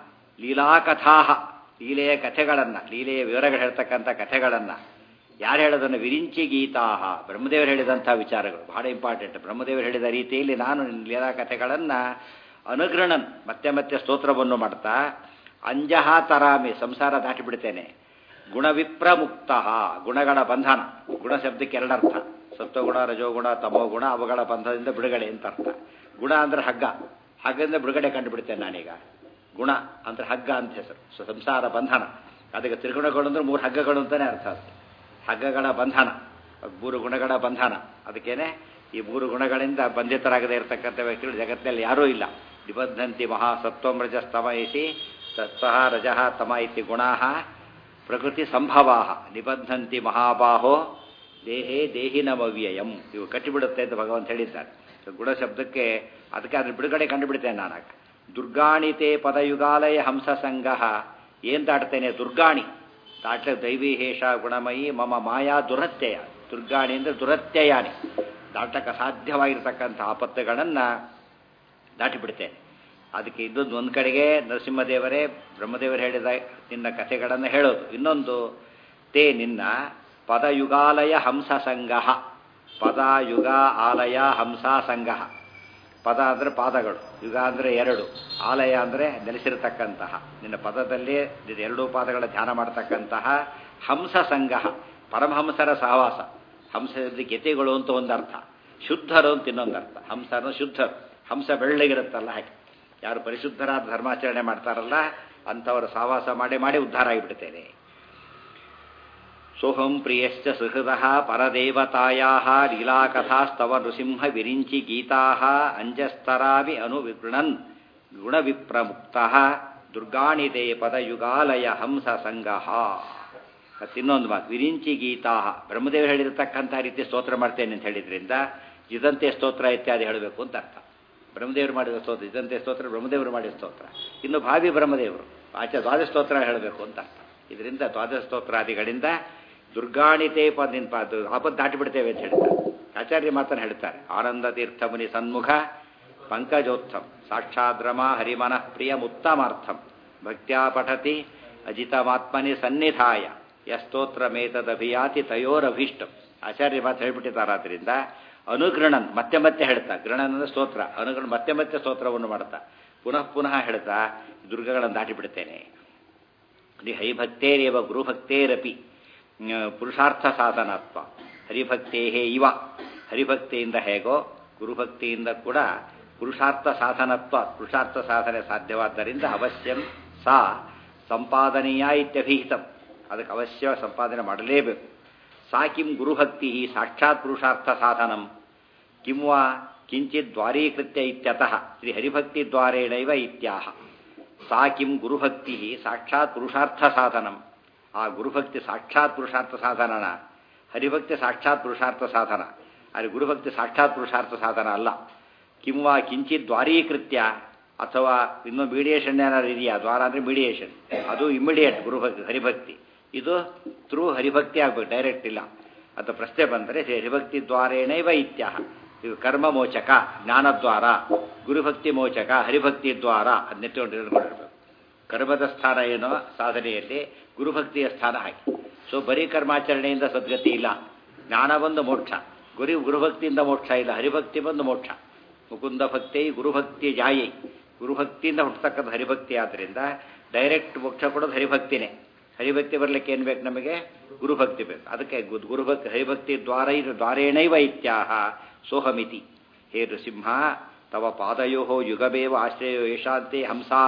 ಲೀಲಾಕಥಾ ಲೀಲೆಯ ಕಥೆಗಳನ್ನು ಲೀಲೆಯ ವಿವರಗಳು ಹೇಳ್ತಕ್ಕಂಥ ಕಥೆಗಳನ್ನು ಯಾರು ಹೇಳೋದನ್ನು ವಿರಿಂಚಿ ಗೀತಾಹ ಬ್ರಹ್ಮದೇವರು ಹೇಳಿದಂಥ ವಿಚಾರಗಳು ಬಹಳ ಇಂಪಾರ್ಟೆಂಟ್ ಬ್ರಹ್ಮದೇವರು ಹೇಳಿದ ರೀತಿಯಲ್ಲಿ ನಾನು ಲೀಲಾ ಕಥೆಗಳನ್ನು ಅನುಗ್ರಹಣನ್ ಮತ್ತೆ ಮತ್ತೆ ಸ್ತೋತ್ರವನ್ನು ಮಾಡ್ತಾ ಅಂಜಹ ತರಾಮಿ ಸಂಸಾರ ದಾಟಿಬಿಡ್ತೇನೆ ಗುಣವಿಪ್ರಮುಕ್ತ ಗುಣಗಳ ಬಂಧನ ಗುಣ ಶಬ್ದಕ್ಕೆ ಎರಡರ್ಥ ಸತ್ವಗುಣ ರಜೋಗುಣ ತಮೋಗುಣ ಅವುಗಳ ಬಂಧನದಿಂದ ಬಿಡುಗಡೆ ಅಂತ ಅರ್ಥ ಗುಣ ಅಂದ್ರೆ ಹಗ್ಗ ಹಗ್ಗದಿಂದ ಬಿಡುಗಡೆ ಕಂಡುಬಿಡ್ತೇನೆ ನಾನೀಗ ಗುಣ ಅಂದ್ರೆ ಹಗ್ಗ ಅಂತ ಹೆಸರು ಸೊ ಸಂಸಾರ ಬಂಧನ ಅದಕ್ಕೆ ತ್ರಿಗುಣಗಳು ಅಂದ್ರೆ ಮೂರು ಹಗ್ಗಗಳು ಅಂತಾನೆ ಅರ್ಥ ಅದು ಹಗ್ಗಗಳ ಬಂಧನ ಮೂರು ಗುಣಗಳ ಬಂಧನ ಅದಕ್ಕೇನೆ ಈ ಮೂರು ಗುಣಗಳಿಂದ ಬಂಧಿತರಾಗದೇ ಇರತಕ್ಕಂಥ ವ್ಯಕ್ತಿಗಳು ಜಗತ್ತಿನಲ್ಲಿ ಯಾರೂ ಇಲ್ಲ ನಿಬದ್ಧಂತಿ ಮಹಾ ಸತ್ವಂ ರಜಸ್ತಮ ಇಸಿ ಸತ್ವಃ ರಜಃ ತಮ ಇತಿ ಗುಣಾ ಪ್ರಕೃತಿ ಸಂಭವಾ ನಿಬದ್ಧಂತಿ ಮಹಾಬಾಹೋ ದೇಹೇ ದೇಹಿನಮವ್ಯಯಂ ಇವು ಕಟ್ಟಿಬಿಡುತ್ತೆ ಅಂತ ಭಗವಂತ ಹೇಳಿದ್ದಾರೆ ಗುಣ ಶಬ್ದಕ್ಕೆ ಅದಕ್ಕೆ ಅದ್ರ ಬಿಡುಗಡೆ ಕಂಡುಬಿಡ್ತೇನೆ ನಾನಾಗ ದುರ್ಗಾಣಿತೆ ಪದಯುಗಾಲಯ ಹಂಸ ಸಂಗಹ ಏನ್ ದಾಟ್ತೇನೆ ದುರ್ಗಾಣಿ ದಾಟ್ಲೆ ದೈವಿ ಹೇಷ ಗುಣಮಯಿ ಮಮ ಮಾಯಾ ದುರತ್ಯಯ ದುರ್ಗಾಣಿ ಅಂದರೆ ದುರತ್ಯಯಾನಿ ದಾಟಕ್ಕೆ ಅಸಾಧ್ಯವಾಗಿರ್ತಕ್ಕಂಥ ಆಪತ್ತುಗಳನ್ನು ದಾಟಿಬಿಡ್ತೇನೆ ಅದಕ್ಕೆ ಇದೊಂದು ಒಂದು ಕಡೆಗೆ ನರಸಿಂಹದೇವರೇ ಬ್ರಹ್ಮದೇವರು ಹೇಳಿದ ನಿನ್ನ ಕಥೆಗಳನ್ನು ಹೇಳೋದು ಇನ್ನೊಂದು ತೇ ನಿನ್ನ ಪದಯುಗಾಲಯ ಹಂಸ ಸಂಗಹ ಪದ ಯುಗ ಆಲಯ ಹಂಸ ಸಂಗಹ ಪದ ಅಂದರೆ ಪಾದಗಳು ಯುಗ ಅಂದರೆ ಎರಡು ಆಲಯ ಅಂದರೆ ನೆಲೆಸಿರತಕ್ಕಂತಹ ನಿನ್ನ ಪದದಲ್ಲಿ ಎರಡೂ ಪಾದಗಳ ಧ್ಯಾನ ಮಾಡತಕ್ಕಂತಹ ಹಂಸ ಸಂಗಹ ಪರಮಹಂಸರ ಸಹವಾಸ ಹಂಸ ಯತಿಗಳು ಅಂತ ಒಂದು ಅರ್ಥ ಶುದ್ಧರು ಅಂತ ಇನ್ನೊಂದು ಅರ್ಥ ಹಂಸ ಅನ್ನೋ ಶುದ್ಧರು ಹಂಸ ಬೆಳ್ಳಗಿರುತ್ತಲ್ಲ ಹಾಗೆ ಯಾರು ಪರಿಶುದ್ಧರಾದ ಧರ್ಮಾಚರಣೆ ಮಾಡ್ತಾರಲ್ಲ ಅಂಥವರ ಸಹವಾಸ ಮಾಡಿ ಮಾಡಿ ಉದ್ಧಾರ ಆಗಿಬಿಡ್ತೇನೆ ಸೋಹಂ ಪ್ರಿಯಶ್ಚ ಸುಹೃದ ಪರದೇವತಾಯಾ ಲೀಲಾಕಥಾಸ್ತವ ನೃಸಿಂಹ ವಿರಿಂಚಿ ಗೀತಾ ಅಂಜಸ್ತರಾವಿ ಅನುವಿಗೃಣನ್ ಗುಣವಿಪ್ರಮುಕ್ತ ದುರ್ಗಾಣಿತೆ ಪದಯುಗಾಲಯ ಹಂಸ ಸಂಗಹ ಮತ್ತಿನ್ನೊಂದು ಮಾತು ವಿರಿಂಚಿ ಗೀತಾ ಬ್ರಹ್ಮದೇವರು ಹೇಳಿರತಕ್ಕಂಥ ರೀತಿ ಸ್ತೋತ್ರ ಮಾಡ್ತೇನೆ ಅಂತ ಹೇಳಿದ್ರಿಂದ ಇದಂತೆ ಸ್ತೋತ್ರ ಇತ್ಯಾದಿ ಹೇಳಬೇಕು ಅಂತ ಅರ್ಥ ಬ್ರಹ್ಮದೇವರು ಮಾಡಿದ ಸ್ತೋತ್ರ ಇದಂತೆ ಸ್ತೋತ್ರ ಬ್ರಹ್ಮದೇವರು ಮಾಡಿದ ಸ್ತೋತ್ರ ಇನ್ನು ಭಾವಿ ಬ್ರಹ್ಮದೇವರು ಆಚೆ ದ್ವಾದಶ ಸ್ತೋತ್ರ ಹೇಳಬೇಕು ಅಂತ ಅರ್ಥ ಇದರಿಂದ ದ್ವಾದಶ ಸ್ತೋತ್ರಾದಿಗಳಿಂದ ದುರ್ಗಾಣಿತೆ ಪದಿನ ಪಾದ ಆಪತ್ತು ದಾಟಿಬಿಡ್ತೇವೆ ಅಂತ ಹೇಳ್ತಾರೆ ಆಚಾರ್ಯ ಮಾತನ್ನು ಹೇಳ್ತಾರೆ ಆನಂದ ತೀರ್ಥ ಮುನಿ ಸನ್ಮುಖ ಪಂಕಜೋತ್ಥಂ ಸಾಕ್ಷಾದ್ರಮ ಹರಿಮನಃ ಪ್ರಿಯಮುತ್ತಮಾರ್ಥಂ ಭಕ್ತ್ಯಾ ಪಠತಿ ಅಜಿತಮಾತ್ಮನಿ ಸನ್ನಿಧಾಯ ಯಸ್ತೋತ್ರಮೇತದಭಿಯಾತಿ ತಯೋರಭೀಷ್ಟಂ ಆಚಾರ್ಯ ಮಾತು ಹೇಳ್ಬಿಟ್ಟಿದ್ದಾರಾದ್ರಿಂದ ಅನುಗ್ರಹಣನ್ ಮತ್ತೆ ಮತ್ತೆ ಹೇಳ್ತಾ ಗ್ರಹಣನ್ ಅಂದ್ರೆ ಸ್ತೋತ್ರ ಅನುಗ್ರಹಣ ಮತ್ತೆ ಮತ್ತೆ ಸ್ತೋತ್ರವನ್ನು ಮಾಡ್ತಾ ಪುನಃ ಪುನಃ ಹೇಳ್ತಾ ದುರ್ಗಗಳನ್ನು ದಾಟಿಬಿಡ್ತೇನೆ ಅಲ್ಲಿ ಹರಿಭಕ್ತೇರೇವ ಗುರುಭಕ್ತೇರಪಿ ಪುರುಷಾರ್ಥ ಸಾಧನತ್ವ ಹರಿಭಕ್ತೇ ಇವ ಹರಿಭಕ್ತಿಯಿಂದ ಹೇಗೋ ಗುರುಭಕ್ತಿಯಿಂದ ಕೂಡ ಪುರುಷಾರ್ಥ ಸಾಧನತ್ವ ಪುರುಷಾರ್ಥ ಸಾಧನೆ ಸಾಧ್ಯವಾದ್ದರಿಂದ ಅವಶ್ಯಂ ಸಾ ಸಂಪಾದನೀಯ ಇತ್ಯಭಿಹಿತಂ ಅದಕ್ಕೆ ಅವಶ್ಯ ಸಂಪಾದನೆ ಮಾಡಲೇಬೇಕು ಸಾ ಕಿಂ ಗುರುಭಕ್ತಿ ಸಾಕ್ಷಾತ್ ಪುರುಷಾರ್ಥ ಸಾಧನಂ ಕಿಂ ವಾ ಕಿಂಚಿತ್ ದ್ವಾರೀಕೃತ್ಯ ಇತ್ಯತಃ ಶ್ರೀ ಹರಿಭಕ್ತಿ ದ್ವಾರೇಣೈವ ಇತ್ಯಾಹ ಸಾ ಕಿಂ ಗುರುಭಕ್ತಿ ಸಾಕ್ಷಾತ್ ಪುರುಷಾರ್ಥ ಸಾಧನಂ ಆ ಗುರುಭಕ್ತಿ ಸಾಕ್ಷಾತ್ ಪುರುಷಾರ್ಥ ಸಾಧನನ ಹರಿಭಕ್ತಿ ಸಾಕ್ಷಾತ್ ಪುರುಷಾರ್ಥ ಸಾಧನ ಅಲ್ಲಿ ಗುರುಭಕ್ತಿ ಸಾಕ್ಷಾತ್ ಪುರುಷಾರ್ಥ ಸಾಧನ ಅಲ್ಲ ಕಿಂವಾ ಕಿಂಚಿತ್ ದ್ವಾರೀಕೃತ್ಯ ಅಥವಾ ಇನ್ನೂ ಮೀಡಿಯೇಷನ್ ಏನಾದ್ರು ಇದೆಯಾ ದ್ವಾರ ಅಂದರೆ ಮೀಡಿಯೇಷನ್ ಅದು ಇಮಿಡಿಯೇಟ್ ಗುರುಭಕ್ತಿ ಹರಿಭಕ್ತಿ ಇದು ಥ್ರೂ ಹರಿಭಕ್ತಿ ಆಗ್ಬೇಕು ಡೈರೆಕ್ಟ್ ಇಲ್ಲ ಅಂತ ಪ್ರಶ್ನೆ ಬಂದರೆ ಹರಿಭಕ್ತಿ ದ್ವಾರೇಣೈವ ಇತ್ಯಾಹ ಇದು ಕರ್ಮ ಮೋಚಕ ಜ್ಞಾನದ್ವಾರ ಗುರುಭಕ್ತಿ ಮೋಚಕ ಹರಿಭಕ್ತಿ ದ್ವಾರ ಅದನ್ನೆತ್ಕೊಂಡು ತಿಳ್ಕೊಂಡಿರ್ಬೇಕು ಕರ್ಮದ ಸ್ಥಾನ ಏನೋ ಸಾಧನೆಯಲ್ಲಿ ಗುರುಭಕ್ತಿಯ ಸ್ಥಾನ ಹಾಕಿ ಸೊ ಬರೀ ಕರ್ಮಾಚರಣೆಯಿಂದ ಸದ್ಗತಿ ಇಲ್ಲ ಜ್ಞಾನ ಬಂದು ಮೋಕ್ಷ ಗುರಿ ಗುರುಭಕ್ತಿಯಿಂದ ಮೋಕ್ಷ ಇಲ್ಲ ಹರಿಭಕ್ತಿ ಬಂದು ಮೋಕ್ಷ ಮುಕುಂದ ಭಕ್ತಿ ಗುರುಭಕ್ತಿ ಜಾಯಿ ಗುರುಭಕ್ತಿಯಿಂದ ಹುಟ್ಟತಕ್ಕಂಥ ಹರಿಭಕ್ತಿ ಆದ್ದರಿಂದ ಡೈರೆಕ್ಟ್ ಮೋಕ್ಷ ಕೊಡೋದು ಹರಿಭಕ್ತಿನೇ ಹರಿಭಕ್ತಿ ಬರಲಿಕ್ಕೆ ಏನು ಬೇಕು ನಮಗೆ ಗುರುಭಕ್ತಿ ಬೇಕು ಅದಕ್ಕೆ ಗುರುಭಕ್ತಿ ಹರಿಭಕ್ತಿ ದ್ವಾರ ದ್ವಾರೇಣೈವ ಇತ್ಯಾಹ ಸೋಹಮಿತಿ ಹೇ ನೃಸಿಂಹ ತವ ಪಾದಯೋ ಯುಗಬೇವ ಆಶ್ರಯೋ ಯಶಾಂತೆ ಹಂಸಾ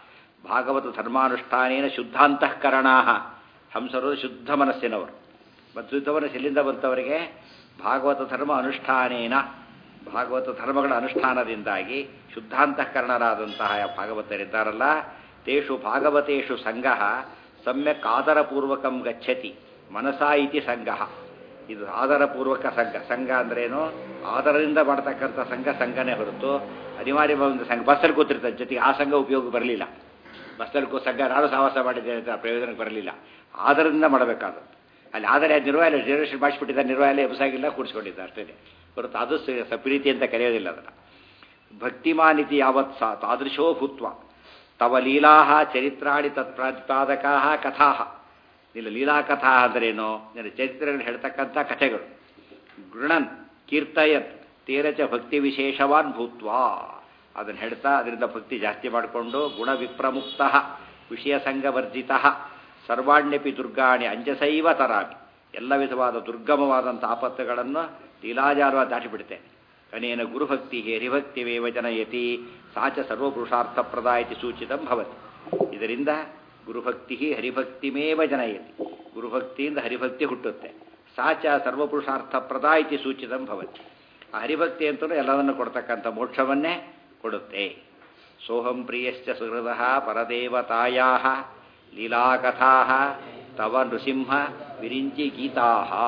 ಭಾಗವತ ಧರ್ಮಾನುಷ್ಠಾನೇನ ಶುದ್ಧಾಂತಃಕರಣಾ ಹಂಸರು ಶುದ್ಧ ಮನಸ್ಸಿನವರು ಮತ್ತು ಶುದ್ಧ ಮನಸ್ಸು ಎಲ್ಲಿಂದ ಬಂತವರಿಗೆ ಭಾಗವತ ಧರ್ಮ ಅನುಷ್ಠಾನೇನ ಭಾಗವತ ಧರ್ಮಗಳ ಅನುಷ್ಠಾನದಿಂದಾಗಿ ಶುದ್ಧಾಂತಃಕರಣರಾದಂತಹ ಭಾಗವತರಿದ್ದಾರಲ್ಲ ತೇಷು ಭಾಗವತೇಷು ಸಂಘ ಸಮ್ಯಕ್ ಆದರಪೂರ್ವಕಂ ಗಚ್ಚತಿ ಮನಸಾ ಇತಿ ಸಂಘ ಇದು ಆದರಪೂರ್ವಕ ಸಂಘ ಸಂಘ ಅಂದ್ರೇನು ಆದರದಿಂದ ಮಾಡ್ತಕ್ಕಂಥ ಸಂಘ ಸಂಘನೇ ಹೊರತು ಅನಿವಾರ್ಯ ಒಂದು ಸಂಘ ಬಸ್ಸಲ್ಲಿ ಕೂತಿರ್ತಾರೆ ಜೊತೆಗೆ ಆ ಸಂಘ ಉಪಯೋಗ ಬರಲಿಲ್ಲ ಬಸ್ಸಲ್ಲಿ ಕೂ ಸಂಘ ನಾನು ಸಹವಾಸ ಮಾಡಿದ್ದೇನೆ ಅಂತ ಪ್ರಯೋಜನಕ್ಕೆ ಬರಲಿಲ್ಲ ಆದರದಿಂದ ಮಾಡಬೇಕಾದದ್ದು ಅಲ್ಲಿ ಆದರೆ ನಿರ್ವಹಣೆ ರಿಸರ್ವೇಷನ್ ಮಾಡಿಸ್ಬಿಟ್ಟಿದ್ದಾರೆ ನಿರ್ವಹಣೆ ಎಬ್ಸಾಗಿಲ್ಲ ಕೂಡಿಸ್ಕೊಂಡಿದ್ದ ಅಷ್ಟೇ ಹೊರತು ಅದು ಸಪ್ರೀತಿ ಅಂತ ಕರೆಯೋದಿಲ್ಲ ಅದನ್ನು ಭಕ್ತಿಮಾನಿತಿ ಯಾವತ್ ಸಾ ತಾದೃಶೋ ಭೂತ್ವ ತವ ಲೀಲಾ ಚರಿತ್ರಾಣಿ ತತ್ಪ್ರತಿಪಾದಕಾ ಕಥಾ ನಿಲ್ಲ ಲೀಲಾಕಥಾ ಅಂದ್ರೇನು ನಿನ್ನ ಚರಿತ್ರೆಗಳನ್ನು ಹೇಳ್ತಕ್ಕಂಥ ಕಥೆಗಳು ಗೃಣನ್ ಕೀರ್ತಯತ್ ತೇರಚ ಭಕ್ತಿ ವಿಶೇಷವಾನ್ ಭೂತ್ವ ಅದನ್ನು ಹೇಳ್ತಾ ಅದರಿಂದ ಭಕ್ತಿ ಜಾಸ್ತಿ ಮಾಡಿಕೊಂಡು ಗುಣ ವಿಪ್ರಮುಕ್ತ ವಿಷಯ ಸಂಘವರ್ಜಿತ ಸರ್ವಾಣ್ಯಪಿ ದುರ್ಗಾಣಿ ಅಂಜಸೈವ ತರಾಮಿ ಎಲ್ಲ ವಿಧವಾದ ದುರ್ಗಮವಾದಂಥ ಆಪತ್ತುಗಳನ್ನು ಲೀಲಾಜಾಲವಾಗಿ ದಾಟಿಬಿಡ್ತೇನೆ ಅನೇನ ಗುರುಭಕ್ತಿ ಹರಿಭಕ್ತಿವೇವ ಜನಯತಿ ಸಾಚ ಸರ್ವಪುರುಷಾರ್ಥಪ್ರದ ಇತಿ ಸೂಚಿತಂ ಭವತಿ ಇದರಿಂದ ಗುರುಭಕ್ತಿ ಹರಿಭಕ್ತಿಮೇವ ಜನಯತಿ ಗುರುಭಕ್ತಿಯಿಂದ ಹರಿಭಕ್ತಿ ಹುಟ್ಟುತ್ತೆ ಸಾಚ ಸರ್ವಪುರುಷಾರ್ಥಪ್ರದ ಇತಿ ಸೂಚಿತಂ ಭವತಿ ಆ ಹರಿಭಕ್ತಿ ಅಂತಲೂ ಎಲ್ಲವನ್ನು ಕೊಡ್ತಕ್ಕಂಥ ಮೋಕ್ಷವನ್ನೇ ಕೊಡುತ್ತೆ ಸೋಹಂ ಪ್ರಿಯಶ್ಚ ಸುಹೃದ ಪರದೇವತಾಯಾ ಲೀಲಾಕಥಾ ತವ ನೃಸಿಂಹ ವಿರಿಂಚಿ ಗೀತಾ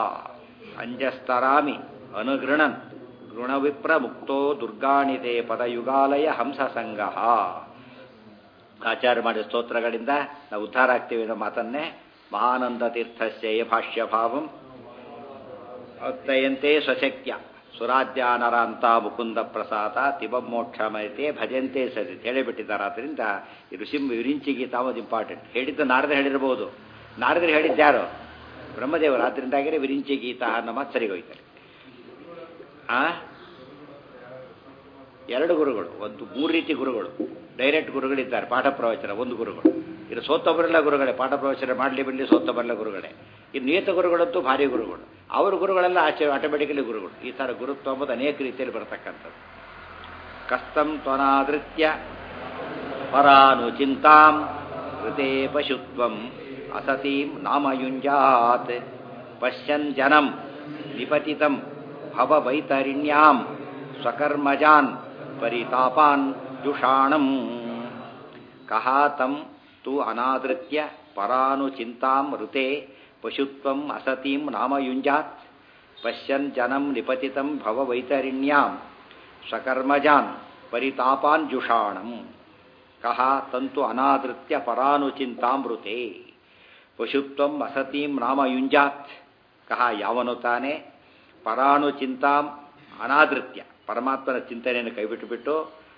ಅಂಜಸ್ತರಾಮಿ ಅನುಗೃಣನ್ ಗುಣವಿಪ್ರ ಮುಕ್ತೋ ದುರ್ಗಾಣಿತೆ ಪದಯುಗಾಲಯ ಹಂಸ ಸಂಘ ಆಚಾರ್ಯ ಮಾಡಿದ ಸ್ತೋತ್ರಗಳಿಂದ ನಾವು ಉದ್ಧಾರ ಆಗ್ತೀವಿ ಅನ್ನೋ ಮಾತನ್ನೇ ಮಹಾನಂದ ತೀರ್ಥಸ್ಯ ಭಾಷ್ಯ ಭಾವಂ ಅತ್ತಯಂತೆ ಸ್ವಶಕ್ಯ ಸುರಾಧ್ಯಾನರಾಂತ ಮುಕುಂದ ಪ್ರಸಾದ ತಿಬಮೋಕ್ಷಮಯತೆ ಭಜಂತೆ ಸರಿ ಹೇಳಿಬಿಟ್ಟಿದ್ದಾರೆ ಆದ್ದರಿಂದ ಈ ಋಷಿ ವಿರಿಂಚಿ ಗೀತಾ ಒಂದು ಇಂಪಾರ್ಟೆಂಟ್ ಹೇಳಿದ್ದು ನಾರದ ಹೇಳಿರ್ಬೋದು ನಾರದರು ಹೇಳಿದ್ಯಾರು ಬ್ರಹ್ಮದೇವರು ಆದ್ದರಿಂದಾಗಿಯೇ ವಿರಿಂಚಿ ಗೀತಾ ಅನ್ನೋ ಮಾತು ಸರಿಗೋಯ್ತಾರೆ ಆ ಎರಡು ಗುರುಗಳು ಒಂದು ಮೂರು ರೀತಿ ಗುರುಗಳು ಡೈರೆಕ್ಟ್ ಗುರುಗಳಿದ್ದಾರೆ ಪಾಠ ಪ್ರವಚನ ಒಂದು ಗುರುಗಳು ಇದು ಸೋತ್ತೊಬ್ಬರೆಲ್ಲ ಗುರುಗಳೇ ಪಾಠ ಪ್ರವಚನ ಮಾಡಲಿ ಬಿಡಲಿ ಸೋತ್ತೊಬ್ಬರೆಲ್ಲ ಗುರುಗಳೇ ಇನ್ನು ನಿಯತ ಗುರುಗಳಂತೂ ಭಾರಿ ಗುರುಗಳು ಅವರ ಗುರುಗಳೆಲ್ಲ ಆಚೆ ಆಟೋಮೆಟಿಕಲಿ ಗುರುಗಳು ಈ ಥರ ಗುರುತ್ವ ಎಂಬುದು ಅನೇಕ ರೀತಿಯಲ್ಲಿ ಬರತಕ್ಕಂಥದ್ದು ಕಸ್ತಂ ತ್ವನಾದೃತ್ಯ ಪರಾನುಚಿಂತಾಂ ಕೃತೆ ಪಶುತ್ವಂ ಅಸತೀಂ ನಾಮಯುಂಜಾತ್ ಪಶ್ಯನ್ ಜನಂ ನಿಪತಿತಂ ಭವವೈತರಿಣ್ಯಾಂ ಸ್ವಕರ್ಮಜಾನ್ ಪರಿತಾಪಾನ್ ಜುಷಾಣಂ ಕಹ ತಂ ತು ಅನಾದೃತ್ಯ ಪರಾನುಚಿಂತಾಂ ಋತೆ ಪಶುತ್ವಂ ಅಸತೀಂ ನಾಮಯುಂಜಾತ್ ಪಶ್ಯನ್ ಜನಂ ನಿಪತಿತಂ ಭವವೈತರಿಣ್ಯಾಂ ಸ್ವಕರ್ಮಜಾನ್ ಪರಿತಾಪಾನ್ ಜುಷಾಣಂ ಕಹ ತಂತು ಅನಾದೃತ್ಯ ಪರಾನುಚಿಂತಾಮೃತೆ ಪಶುತ್ವಂ ಅಸತೀಂ ನಾಮಯುಂಜಾತ್ ಕಹ ಯಾವನು ತಾನೇ ಪರಾನುಚಿಂತಾಂ ಅನಾದೃತ್ಯ ಪರಮಾತ್ಮನ ಚಿಂತನೆಯನ್ನು ಕೈಬಿಟ್ಟುಬಿಟ್ಟು